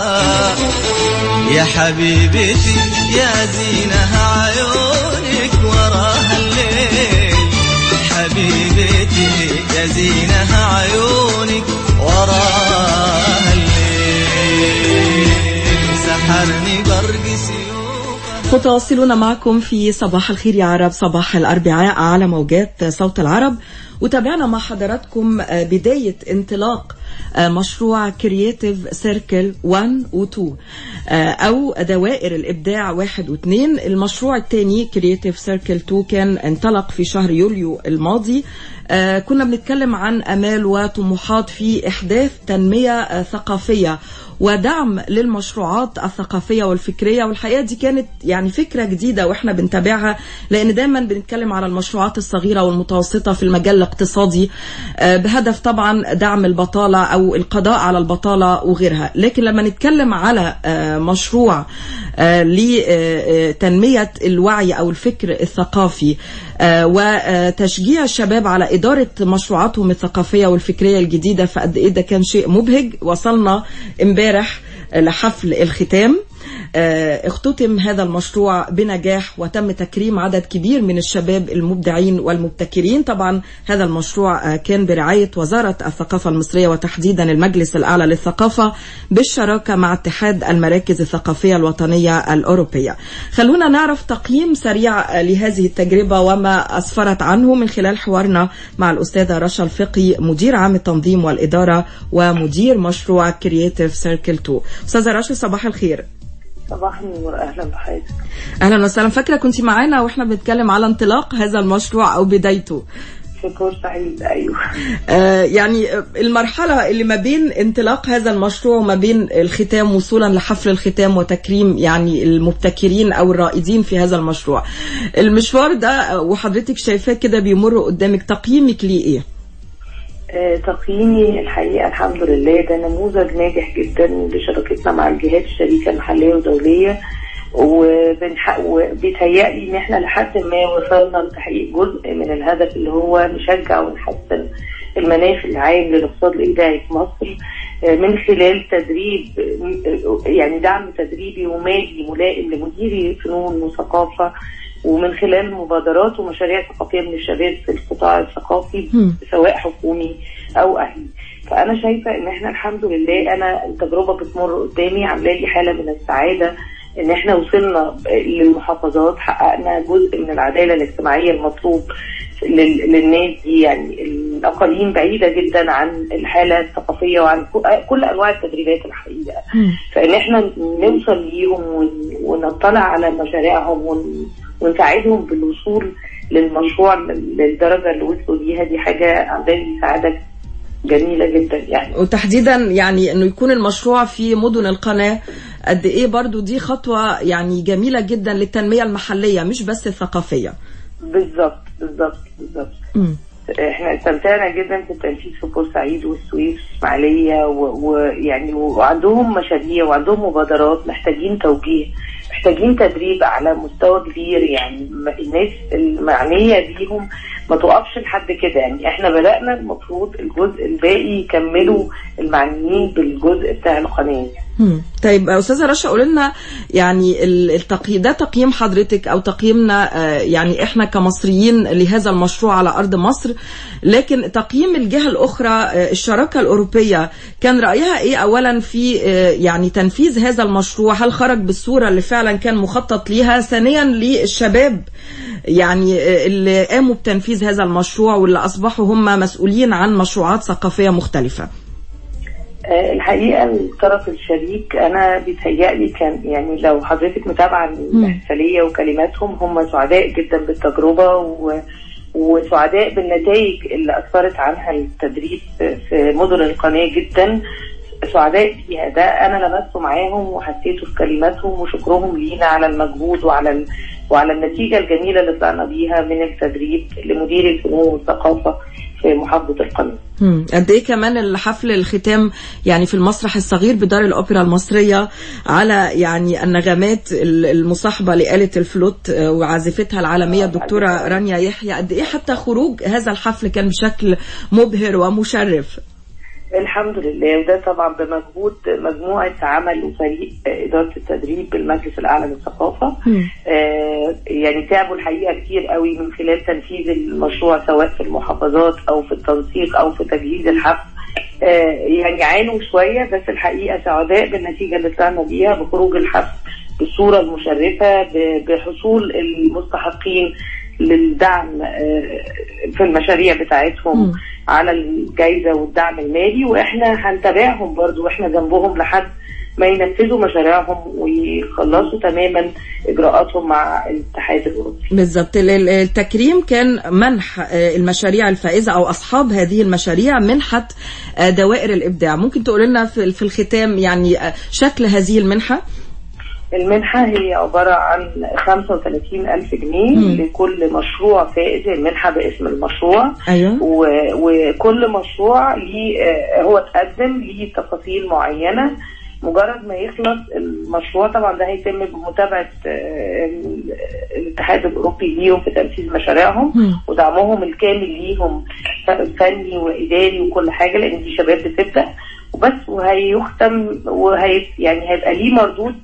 يا حبيبتي يا زينها عيونك وراها الليل حبيبتي يا زينها عيونك وراها الليل سحرني برق سيوفها متواصلون معكم في صباح الخير يا عرب صباح الأربعاء على موجات صوت العرب وتابعنا مع حضراتكم آه، بداية انطلاق آه، مشروع كرياتيف سيركل 1 و 2 آه، أو دوائر الإبداع 1 و 2 المشروع الثاني كرياتيف سيركل 2 كان انطلق في شهر يوليو الماضي آه، كنا بنتكلم عن أمال وطموحات في إحداث تنمية آه، ثقافية ودعم للمشروعات الثقافية والفكرية والحقيقة دي كانت يعني فكرة جديدة واحنا بنتابعها لأن دايما بنتكلم على المشروعات الصغيرة والمتوسطة في المجال الاقتصادي آه، بهدف طبعا دعم البطالة أو القضاء على البطالة وغيرها لكن لما نتكلم على آه، مشروع آه، لتنمية الوعي أو الفكر الثقافي آه، وتشجيع الشباب على إدارة مشروعاتهم الثقافية والفكرية الجديدة فقد إيه ده كان شيء مبهج وصلنا امبارح لحفل الختام آه، اختتم هذا المشروع بنجاح وتم تكريم عدد كبير من الشباب المبدعين والمبتكرين طبعا هذا المشروع آه، كان برعاية وزارة الثقافة المصرية وتحديدا المجلس الأعلى للثقافة بالشراكة مع اتحاد المراكز الثقافية الوطنية الأوروبية خلونا نعرف تقييم سريع آه، لهذه التجربة وما أسفرت عنه من خلال حوارنا مع الأستاذة رشا الفقي مدير عام التنظيم والإدارة ومدير مشروع كرياتيف سيركل 2 أستاذة رشا صباح الخير صباح النور اهلا بحضرتك اهلا وسهلا فاكره كنت معانا واحنا بنتكلم على انطلاق هذا المشروع او بدايته في بورسعيد ايوه آه يعني آه، المرحله اللي ما بين انطلاق هذا المشروع وما بين الختام وصولا لحفل الختام وتكريم يعني المبتكرين او الرائدين في هذا المشروع المشوار ده آه، وحضرتك شايفاه كده بيمر قدامك تقييمك ليه ايه آه، تقييمي الحقيقة الحمد لله ده نموذج ناجح جدا لشراكتنا مع الجهات الشريكة المحلية والدولية وبنحق وبيتهيألي ان احنا لحد ما وصلنا لتحقيق جزء من الهدف اللي هو نشجع ونحسن المناخ العام للاقتصاد الابداعي في مصر آه، من خلال تدريب آه، يعني دعم تدريبي ومالي ملائم لمديري فنون وثقافه ومن خلال مبادرات ومشاريع ثقافيه من الشباب في القطاع الثقافي مم. سواء حكومي او اهلي فانا شايفه ان احنا الحمد لله انا التجربه بتمر قدامي عامله لي حاله من السعاده ان احنا وصلنا للمحافظات حققنا جزء من العداله الاجتماعيه المطلوب لل- للناس دي يعني الاقاليم بعيده جدا عن الحاله الثقافيه وعن كو- كل انواع التدريبات الحقيقه فان احنا نوصل ليهم ون- ونطلع على مشاريعهم ون- ونساعدهم بالوصول للمشروع لل- للدرجه اللي وصلوا ليها دي حاجه عامله لي سعاده جميله جدا يعني وتحديدا يعني انه يكون المشروع في مدن القناة قد ايه برضو دي خطوة يعني جميلة جدا للتنمية المحلية مش بس الثقافية بالظبط بالظبط بالظبط مم. احنا استمتعنا جدا في التنفيذ في بورسعيد والسويس والاسماعيليه و- ويعني وعندهم مشاريع وعندهم مبادرات محتاجين توجيه محتاجين تدريب على مستوى كبير يعني م- الناس المعنيه بيهم ما توقفش لحد كده يعني احنا بدانا المفروض الجزء الباقي يكملوا المعنيين بالجزء بتاع القناه مم. طيب استاذه رشا قول لنا يعني ال- التقييم ده تقييم حضرتك او تقييمنا آه، يعني احنا كمصريين لهذا المشروع على ارض مصر لكن تقييم الجهه الاخرى آه، الشراكه الاوروبيه كان رايها ايه اولا في آه، يعني تنفيذ هذا المشروع هل خرج بالصوره اللي فعلا كان مخطط ليها ثانيا للشباب يعني آه، اللي قاموا بتنفيذ هذا المشروع واللي اصبحوا هم مسؤولين عن مشروعات ثقافيه مختلفه آه، الحقيقه الطرف الشريك انا بيتهيألي كان يعني لو حضرتك متابعه الاحتفاليه وكلماتهم هم سعداء جدا بالتجربه و وسعداء بالنتائج اللي اثرت عنها التدريب في مدن القناه جدا سعداء بيها ده انا لمسته معاهم وحسيته في كلماتهم وشكرهم لينا على المجهود وعلى ال... وعلى النتيجه الجميله اللي طلعنا بيها من التدريب لمدير الفنون والثقافه في محافظه القناه مم. قد ايه كمان الحفل الختام يعني في المسرح الصغير بدار الاوبرا المصريه على يعني النغمات ال- المصاحبه لآلة الفلوت آه، وعازفتها العالميه الدكتوره رانيا يحيى قد ايه حتى خروج هذا الحفل كان بشكل مبهر ومشرف الحمد لله وده طبعا بمجهود مجموعة عمل وفريق آه، إدارة التدريب بالمجلس الأعلى للثقافة آه، يعني تعبوا الحقيقة كتير قوي من خلال تنفيذ المشروع سواء في المحافظات أو في التنسيق أو في تجهيز الحفل آه، يعني عانوا شوية بس الحقيقة سعداء بالنتيجة اللي طلعنا بيها بخروج الحفل بالصورة المشرفة ب- بحصول المستحقين للدعم آه، في المشاريع بتاعتهم على الجائزة والدعم المالي واحنا هنتابعهم برضو واحنا جنبهم لحد ما ينفذوا مشاريعهم ويخلصوا تماما اجراءاتهم مع الاتحاد الاوروبي بالظبط ال- ال- التكريم كان منح آه، المشاريع الفائزه او اصحاب هذه المشاريع منحه آه، دوائر الابداع ممكن تقول لنا في في الختام يعني آه، شكل هذه المنحه المنحة هي عبارة عن 35 ألف جنيه مم. لكل مشروع فائز المنحة باسم المشروع ايوه و... وكل مشروع ليه آه، هو تقدم ليه تفاصيل معينة مجرد ما يخلص المشروع طبعا ده هيتم بمتابعة آه، ال- الاتحاد الأوروبي ليهم في تنفيذ مشاريعهم مم. ودعمهم الكامل ليهم ف- فني وإداري وكل حاجة لأن دي شباب بتبدأ وبس وهيختم وهي يعني هيبقى ليه مردود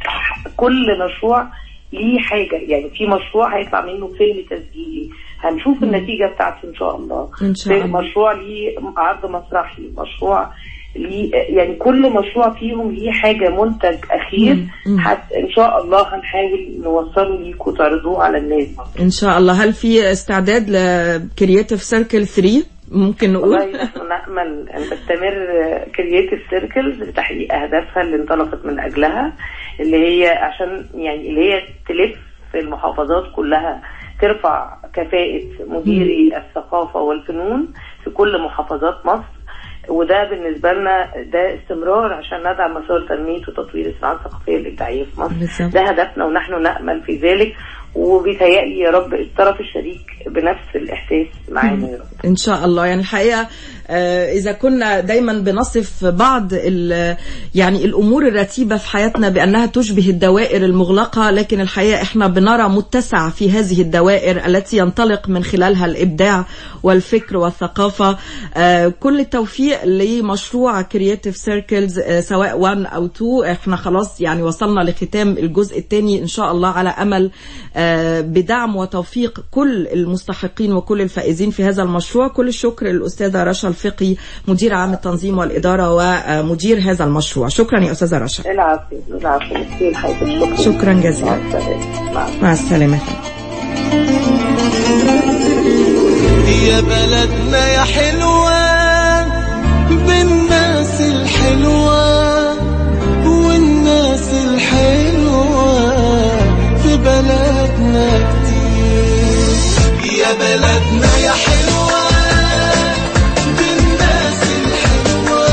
كل مشروع ليه حاجة يعني في مشروع هيطلع منه فيلم تسجيلي هنشوف النتيجة بتاعته إن شاء الله إن شاء الله. مشروع ليه عرض مسرحي مشروع ليه يعني كل مشروع فيهم ليه حاجة منتج أخير حتى إن شاء الله هنحاول نوصله ليكم وتعرضوه على الناس ان شاء الله هل في استعداد لكرييتيف سيركل 3 ممكن والله نقول نحن نأمل أن تستمر كرييتيف سيركلز لتحقيق أهدافها اللي انطلقت من أجلها اللي هي عشان يعني اللي هي تلف المحافظات كلها ترفع كفاءة مديري الثقافة والفنون في كل محافظات مصر وده بالنسبة لنا ده استمرار عشان ندعم مسار تنمية وتطوير الصناعة الثقافية الإبداعية في مصر بالظبط. ده هدفنا ونحن نأمل في ذلك وبيتهيألي يا رب الطرف الشريك بنفس الإحساس معانا يا رب ان شاء الله يعني الحقيقه آه، اذا كنا دايما بنصف بعض ال- يعني الامور الرتيبه في حياتنا بانها تشبه الدوائر المغلقه لكن الحقيقه احنا بنرى متسع في هذه الدوائر التي ينطلق من خلالها الابداع والفكر والثقافه آه، كل التوفيق لمشروع كرييتيف سيركلز سواء 1 او 2 احنا خلاص يعني وصلنا لختام الجزء الثاني ان شاء الله على امل آه، بدعم وتوفيق كل المستحقين وكل الفائزين في هذا المشروع كل الشكر للاستاذه رشا الفقي مدير عام التنظيم والاداره ومدير هذا المشروع شكرا يا استاذه رشا العفو العفو ميرسي الحقيقة شكرا شكرا جزيلا. مع السلامة مع مع السلامه يا بلدنا يا حلوة بالناس الحلوة والناس الحلوة في بلدنا كتير يا بلدنا يا حلوة بالناس الحلوة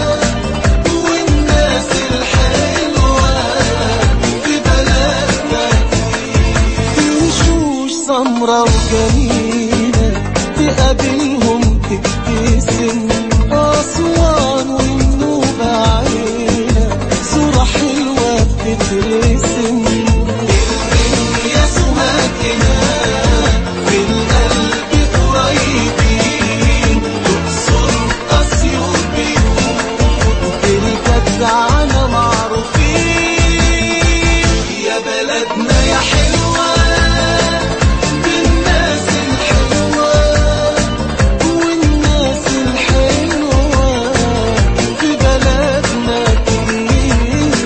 والناس الحلوة في بلدنا كتير وشوش سمرة وجميلة تقابلهم تبتسم أسوان والنوبة عيلة صورة حلوة بتترسم يا سماكنا في القلب قريبين تقصر أسيوط بيوت بالجدعنة معروفين يا بلدنا يا حلوة بالناس الحلوة والناس الحلوة في بلدنا كتير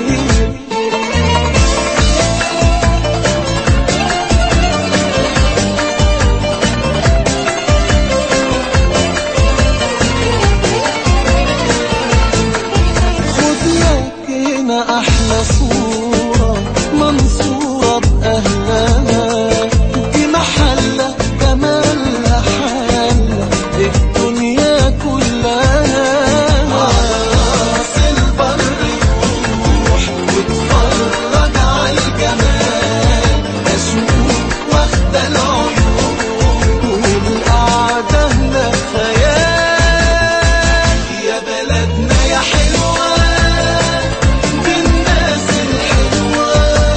خد لك هنا احلى صورة منصورة باهلها دي محلة جمالها حالة الدنيا كلها راس البر روح واتفرج على الجمال اشوف واخدة العيون والقعدة هنا خيال يا بلدنا يا حلوة بالناس الحلوة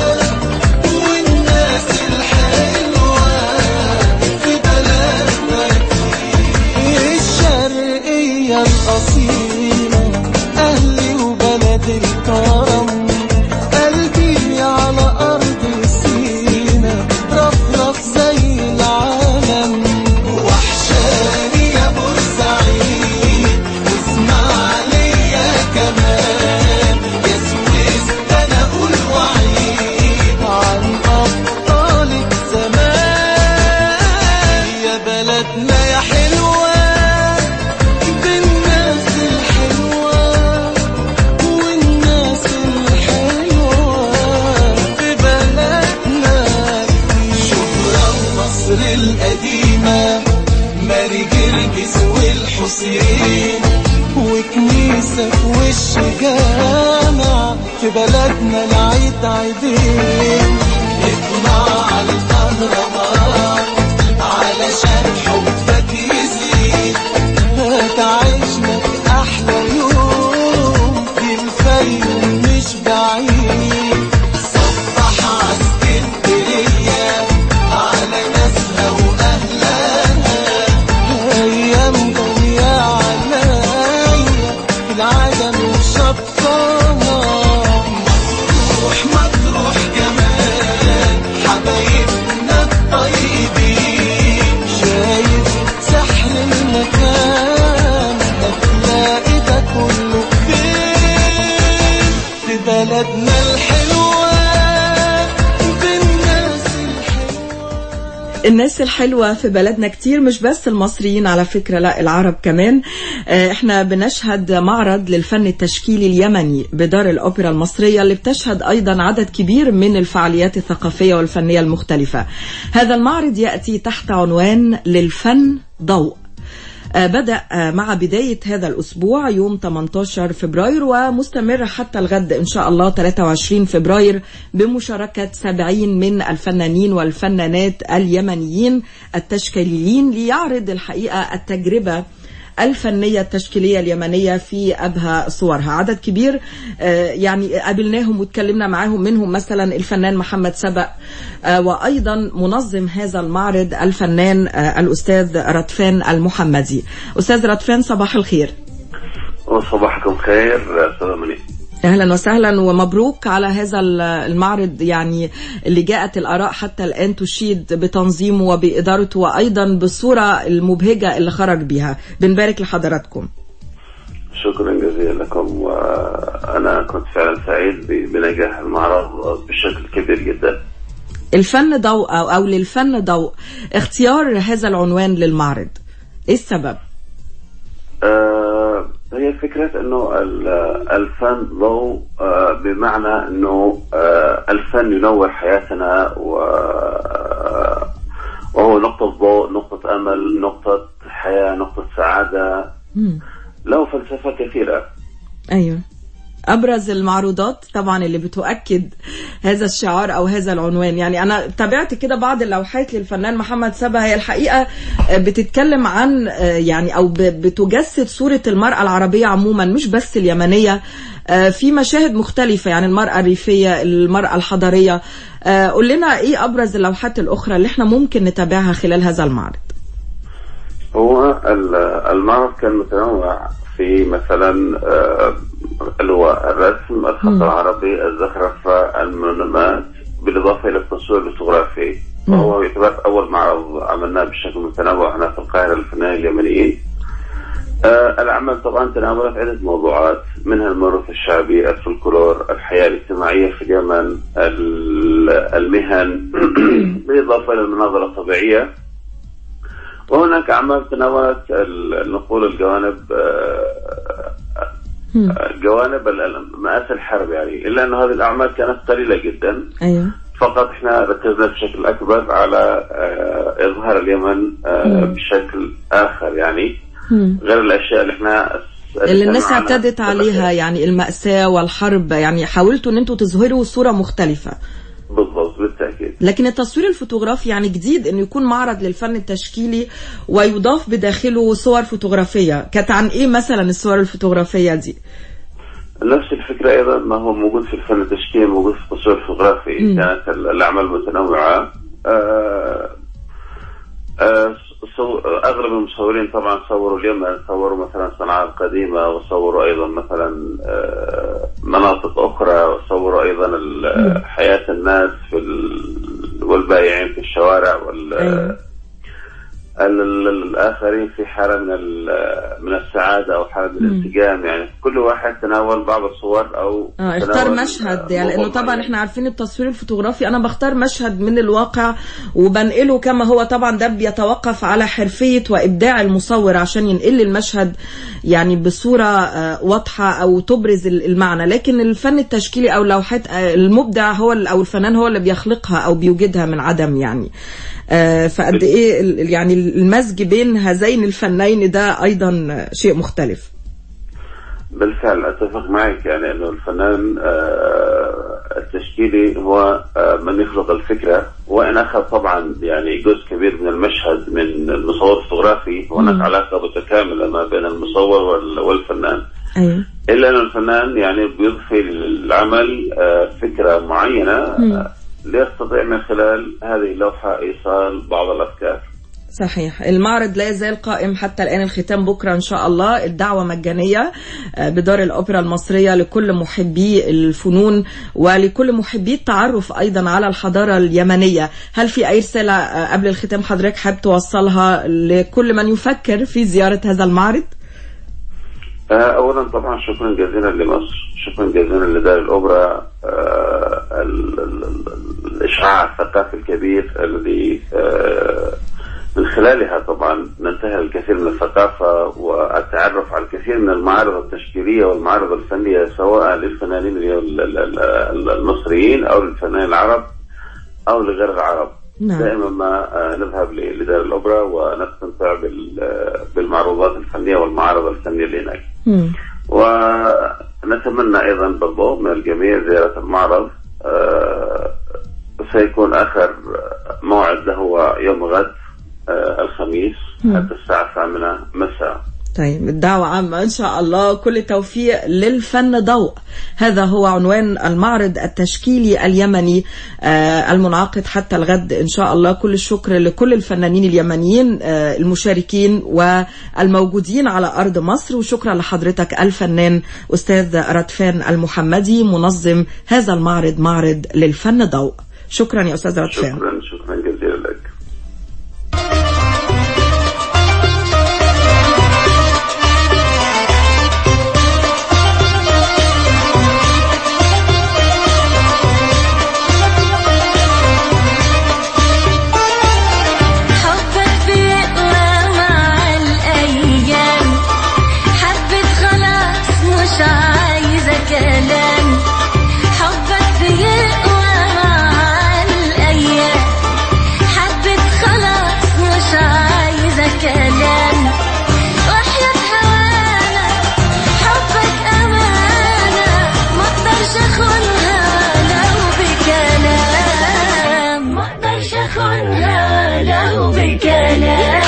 والناس الحلوة في بلدنا كتير الشرقية الأصيلة أهلي وبلد الكرم قلبي على أرض سينا رفرف زي العالم وحشاني يا بورسعيد واسماعيلية كمان يا سويس ده أنا أقول وعيد عن أبطالك زمان يا بلدنا يا حلوة بالناس الحلوة والناس الحلوة في بلدنا شبرا مصر القديمة ماري جرجس والحسين وكنيسة في وش جامع في بلدنا العيد عيدين اطلع على الأهرامات علشان حبك يزيد هتعيشنا في أحلى يوم في الفيوم مش بعيد صبح عالاسكندرية على ناسها وأهلها أيام جاية عليا في العالم وشطانة مطروح مطروح جمال حبايبنا الطيبين شايف سحر المكان هتلاقي ده كله فين في بلدنا الحلوة بالناس الناس الحلوة في بلدنا كتير مش بس المصريين على فكرة لا العرب كمان آه، احنا بنشهد معرض للفن التشكيلي اليمني بدار الأوبرا المصرية اللي بتشهد أيضا عدد كبير من الفعاليات الثقافية والفنية المختلفة هذا المعرض يأتي تحت عنوان للفن ضوء آه، بدأ آه، مع بداية هذا الأسبوع يوم 18 فبراير ومستمر حتى الغد إن شاء الله 23 فبراير بمشاركة 70 من الفنانين والفنانات اليمنيين التشكيليين ليعرض الحقيقة التجربة الفنية التشكيلية اليمنية في أبهى صورها عدد كبير آه، يعني قابلناهم واتكلمنا معاهم منهم مثلا الفنان محمد سبق آه، وأيضا منظم هذا المعرض الفنان آه، الأستاذ رتفان المحمدي أستاذ رتفان صباح الخير وصباحكم خير استاذ منير اهلا وسهلا ومبروك على هذا ال- المعرض يعني اللي جاءت الاراء حتى الان تشيد بتنظيمه وبادارته وايضا بالصوره المبهجه اللي خرج بيها بنبارك لحضراتكم شكرا جزيلا لكم وانا كنت فعلا سعيد ب- بنجاح المعرض بشكل كبير جدا الفن ضوء او, أو للفن ضوء اختيار هذا العنوان للمعرض ايه السبب آه، هي فكرة انه ال- الفن ضوء آه، بمعنى انه آه، الفن ينور حياتنا و وهو نقطة ضوء نقطة امل نقطة حياة نقطة سعادة مم. له فلسفة كثيرة ايوه ابرز المعروضات طبعا اللي بتؤكد هذا الشعار او هذا العنوان يعني انا تابعت كده بعض اللوحات للفنان محمد سبا هي الحقيقه بتتكلم عن يعني او ب- بتجسد صوره المراه العربيه عموما مش بس اليمنيه في مشاهد مختلفه يعني المراه الريفيه المراه الحضريه قول لنا ايه ابرز اللوحات الاخرى اللي احنا ممكن نتابعها خلال هذا المعرض هو ال- المعرض كان متنوع في مثلا آه، اللي هو الرسم الخط مم. العربي الزخرفة المنمات بالإضافة إلى التصوير الفوتوغرافي وهو يعتبر أول معرض عملناه بشكل متنوع هنا في القاهرة للفنانين اليمنيين آه، الأعمال طبعا تناولت عدة موضوعات منها الموروث الشعبي الفلكلور الحياة الاجتماعية في اليمن ال- المهن بالإضافة إلى المناظر الطبيعية وهناك أعمال تناولت ال- نقول الجوانب آه، آه، جوانب ال- ال- مآسي الحرب يعني إلا أن هذه الأعمال كانت قليلة جدا ايوه فقط احنا ركزنا بشكل أكبر على آه، إظهار اليمن آه، مم. بشكل آخر يعني مم. غير الأشياء اللي احنا اللي الناس سمعنا عنها. اعتادت عليها يعني المأساة والحرب يعني حاولتوا ان انتوا تظهروا صورة مختلفة بالضبط بالتأكيد لكن التصوير الفوتوغرافي يعني جديد انه يكون معرض للفن التشكيلي ويضاف بداخله صور فوتوغرافية كانت عن ايه مثلا الصور الفوتوغرافية دي نفس الفكرة أيضا ما هو موجود في الفن التشكيلي موجود في التصوير الفوتوغرافي مم. كانت ال- الأعمال متنوعة آه، آه، صو- أغلب المصورين طبعا صوروا اليمن صوروا مثلا صنعاء القديمة وصوروا أيضا مثلا آه، مناطق أخرى وصوروا أيضا ال- حياة الناس في ال- والبائعين في الشوارع وال ال- ال- الآخرين في حالة من ال- من السعادة أو حالة من مم. الانسجام يعني كل واحد تناول بعض الصور أو اه اختار تناول مشهد يعني موضوع لانه طبعا معين. احنا عارفين التصوير الفوتوغرافي انا بختار مشهد من الواقع وبنقله كما هو طبعا ده بيتوقف على حرفية وابداع المصور عشان ينقل لي المشهد يعني بصورة آه، واضحة او تبرز ال- المعنى لكن الفن التشكيلي او اللوحات آه، المبدع هو ال- او الفنان هو اللي بيخلقها او بيوجدها من عدم يعني آه، فقد ايه ال- يعني المزج بين هذين الفنين ده ايضا شيء مختلف بالفعل اتفق معك يعني انه الفنان آه، التشكيلي هو آه، من يخلق الفكره وان اخذ طبعا يعني جزء كبير من المشهد من المصور الفوتوغرافي هناك مم. علاقه متكامله ما بين المصور وال- والفنان ايوه الا ان الفنان يعني بيضفي للعمل آه، فكره معينه مم. آه، ليستطيع من خلال هذه اللوحه ايصال بعض الافكار صحيح المعرض لا يزال قائم حتى الآن الختام بكرة إن شاء الله الدعوة مجانية آه، بدار الأوبرا المصرية لكل محبي الفنون ولكل محبي التعرف أيضا على الحضارة اليمنية هل في أي رسالة آه، قبل الختام حضرتك حابب توصلها لكل من يفكر في زيارة هذا المعرض؟ آه، اولا طبعا شكرا جزيلا لمصر شكرا جزيلا لدار الاوبرا آه، ال- ال- ال- الاشعاع الثقافي الكبير الذي آه، من خلالها طبعا ننتهي الكثير من الثقافه والتعرف على الكثير من المعارض التشكيليه والمعارض الفنيه سواء للفنانين ال- ال- ال- ال- المصريين او للفنانين العرب او لغير العرب نعم. دائما ما آه، نذهب ل- لدار الاوبرا ونستمتع بال- آه، بالمعروضات الفنيه والمعارض الفنيه اللي هناك مم. ونتمنى ايضا برضو من الجميع زياره المعرض آه، سيكون اخر موعد له هو يوم غد آه، الخميس مم. حتى الساعه الثامنه مساء طيب الدعوة عامة إن شاء الله كل التوفيق للفن ضوء هذا هو عنوان المعرض التشكيلي اليمني آه، المنعقد حتى الغد إن شاء الله كل الشكر لكل الفنانين اليمنيين آه، المشاركين والموجودين على أرض مصر وشكرا لحضرتك الفنان أستاذ ردفان المحمدي منظم هذا المعرض معرض للفن ضوء شكرا يا أستاذ ردفان شكرا شكرا جزيلا لك حبك بيقوى مع الأيام حبت خلاص مش عايزة كلام حبك بيقوى مع الأيام حبت خلاص مش عايزة كلام وحياة هوانا حبك أمانة ما اقدرش أخونها لو بكلام ما اقدرش أخونها لو بكلام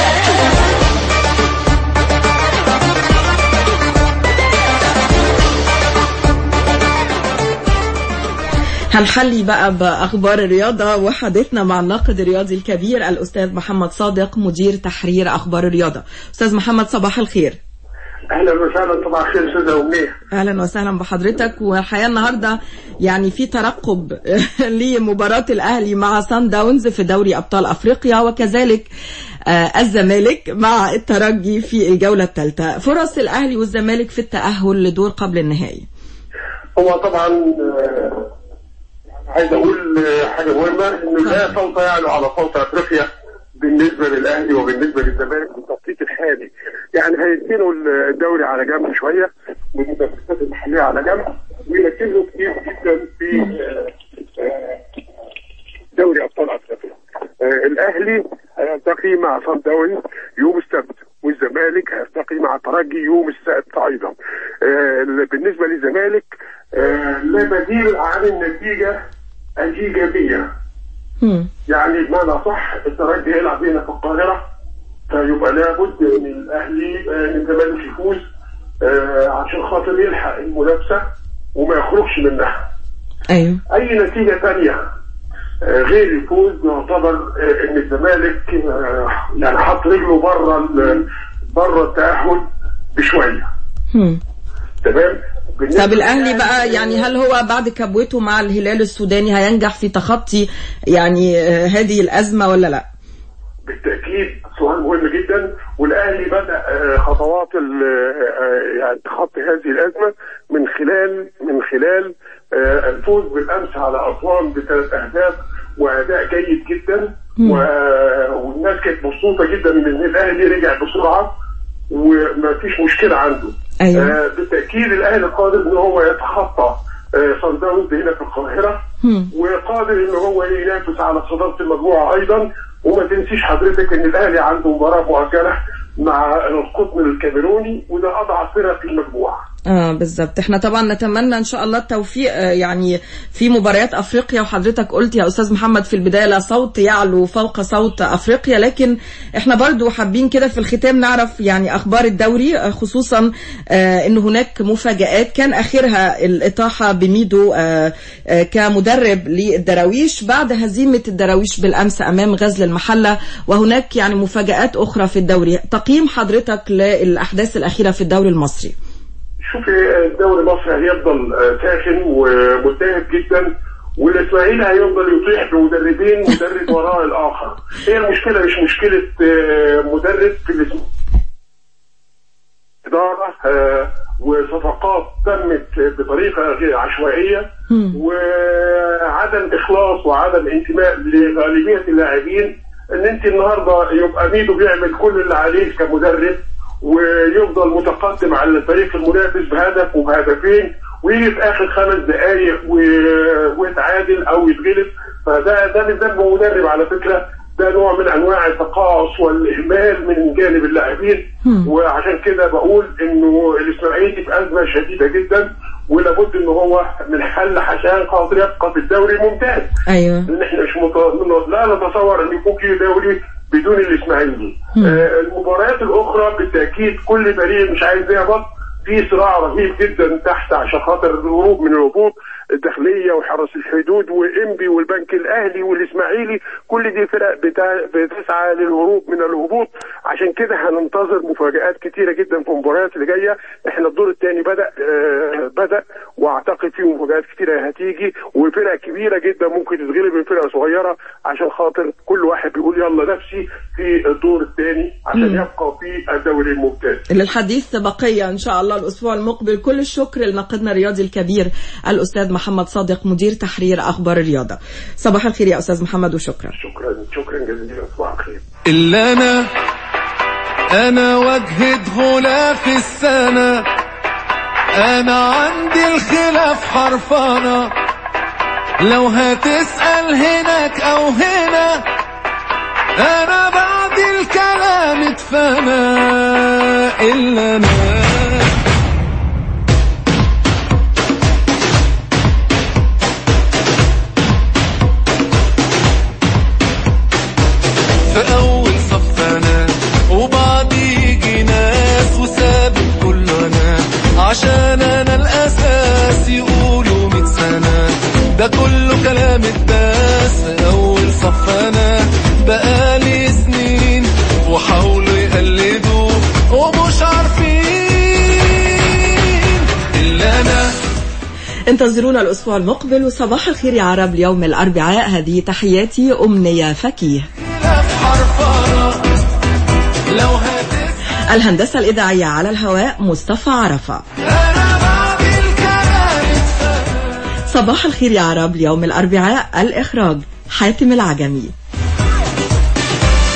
هنحلي بقى بأخبار الرياضة وحديثنا مع الناقد الرياضي الكبير الأستاذ محمد صادق مدير تحرير أخبار الرياضة أستاذ محمد صباح الخير اهلا وسهلا صباح الخير استاذه امنيه اهلا وسهلا بحضرتك والحقيقه النهارده يعني في ترقب لمباراه الاهلي مع سان داونز في دوري ابطال افريقيا وكذلك آه، الزمالك مع الترجي في الجوله الثالثه فرص الاهلي والزمالك في التاهل لدور قبل النهائي هو طبعا آه، عايز اقول آه، حاجه مهمه انه لا صوت يعلو على صوت افريقيا بالنسبه للاهلي وبالنسبه للزمالك بالتخطيط الحالي يعني هيركنوا الدوري على جنب شويه والمنافسات المحليه على جنب ويركزوا كتير جدا في آه، آه، دوري ابطال افريقيا آه، الاهلي هيلتقي مع صن داونز يوم السبت والزمالك هيلتقي مع الترجي يوم السبت ايضا آه، بالنسبه للزمالك آه، لا بديل عن النتيجه الايجابيه يعني بمعنى صح الترجي هيلعب هنا في القاهره فيبقى لابد ان الاهلي آه، ان الزمالك يفوز آه، عشان خاطر يلحق المنافسه وما يخرجش منها ايوه اي نتيجه ثانيه غير الفوز يعتبر آه، ان الزمالك آه، يعني حط رجله بره ال- بره التاهل بشويه هم. تمام بالنسبة طب الاهلي للأهلي، بقى يعني هل هو بعد كبوته مع الهلال السوداني هينجح في تخطي يعني آه، هذه الازمه ولا لا؟ بالتاكيد سؤال مهم جدا والاهلي بدا آه، خطوات ال- آه، يعني تخطي هذه الازمه من خلال من خلال آه، الفوز بالامس على اسوان بثلاث اهداف واداء جيد جدا و- والناس كانت مبسوطه جدا ان الاهلي رجع بسرعه وما فيش مشكله عنده أيوة. آه، بالتاكيد الاهلي قادر ان هو يتخطى آه، صن داونز هنا في القاهره وقادر ان هو ينافس على صداره المجموعه ايضا وما تنسيش حضرتك ان الاهلي عنده مباراه مؤجله مع القطن الكاميروني وده اضعف فرق في المجموعه اه بالظبط احنا طبعا نتمنى ان شاء الله التوفيق آه، يعني في مباريات افريقيا وحضرتك قلت يا استاذ محمد في البدايه لا صوت يعلو فوق صوت افريقيا لكن احنا برضو حابين كده في الختام نعرف يعني اخبار الدوري آه، خصوصا آه، ان هناك مفاجات كان اخرها الاطاحه بميدو آه، آه، كمدرب للدراويش بعد هزيمه الدراويش بالامس امام غزل المحله وهناك يعني مفاجات اخرى في الدوري تقييم حضرتك للاحداث الاخيره في الدوري المصري شوفي الدوري المصري هيفضل آه، ساخن وملتهب جدا والاسماعيلي هيفضل يطيح بمدربين مدرب وراء الاخر هي المشكله مش مشكله آه، مدرب في الاسم- اداره آه، وصفقات تمت بطريقه غير عشوائيه وعدم اخلاص وعدم انتماء لغالبيه اللاعبين ان انت النهارده يبقى ميدو بيعمل كل اللي عليه كمدرب ويفضل متقدم على الفريق المنافس بهدف وبهدفين ويجي في اخر خمس دقائق و- ويتعادل او يتغلب فده ده من ذنب مدرب على فكره ده نوع من انواع التقاعس والاهمال من جانب اللاعبين وعشان كده بقول انه الاسماعيلي في ازمه شديده جدا ولابد ان هو من حل عشان خاطر يبقى في الدوري الممتاز ايوه لان احنا مش مت... لا نتصور ان يكون في دوري بدون الاسماعيلي آه المباريات الاخرى بالتاكيد كل فريق مش عايز يهبط في صراع رهيب جدا تحت عشان خاطر الهروب من الهبوط الداخليه وحرس الحدود وانبي والبنك الاهلي والاسماعيلي كل دي فرق بتا- بتسعى للهروب من الهبوط عشان كده هننتظر مفاجات كتيره جدا في المباريات اللي جايه احنا الدور الثاني بدا آه بدا واعتقد في مفاجات كتيره هتيجي وفرق كبيره جدا ممكن تتغلب من فرقه صغيره عشان خاطر كل واحد بيقول يلا نفسي في الدور الثاني عشان مم. يبقى في الدوري الممتاز للحديث بقية إن شاء الله الأسبوع المقبل كل الشكر لناقدنا الرياضي الكبير الأستاذ محمد صادق مدير تحرير أخبار الرياضة صباح الخير يا أستاذ محمد وشكرا شكرا شكرا جزيلا صباح الخير إلا أنا أنا وجهة غلاف السنة أنا عندي الخلاف حرفانة لو هتسأل هناك أو هنا أنا بعد الكلام اتفنى إلا أنا في أول صف أنا وبعد يجي ناس وسابق كله أنا عشان أنا الأساس يقولوا مية سنة ده كله كلام الداس في أول صف أنا بقالي سنين وحاولوا يقلدوا ومش عارفين إلا أنا انتظرونا الأسبوع المقبل وصباح الخير يا عرب ليوم الأربعاء هذه تحياتي أمنية فكيه حرفانة لو هتسأل الهندسة الإذاعية على الهواء مصطفى عرفة أنا بعد الكلام اتفنى صباح الخير يا عرب ليوم الأربعاء الإخراج حاتم العجمي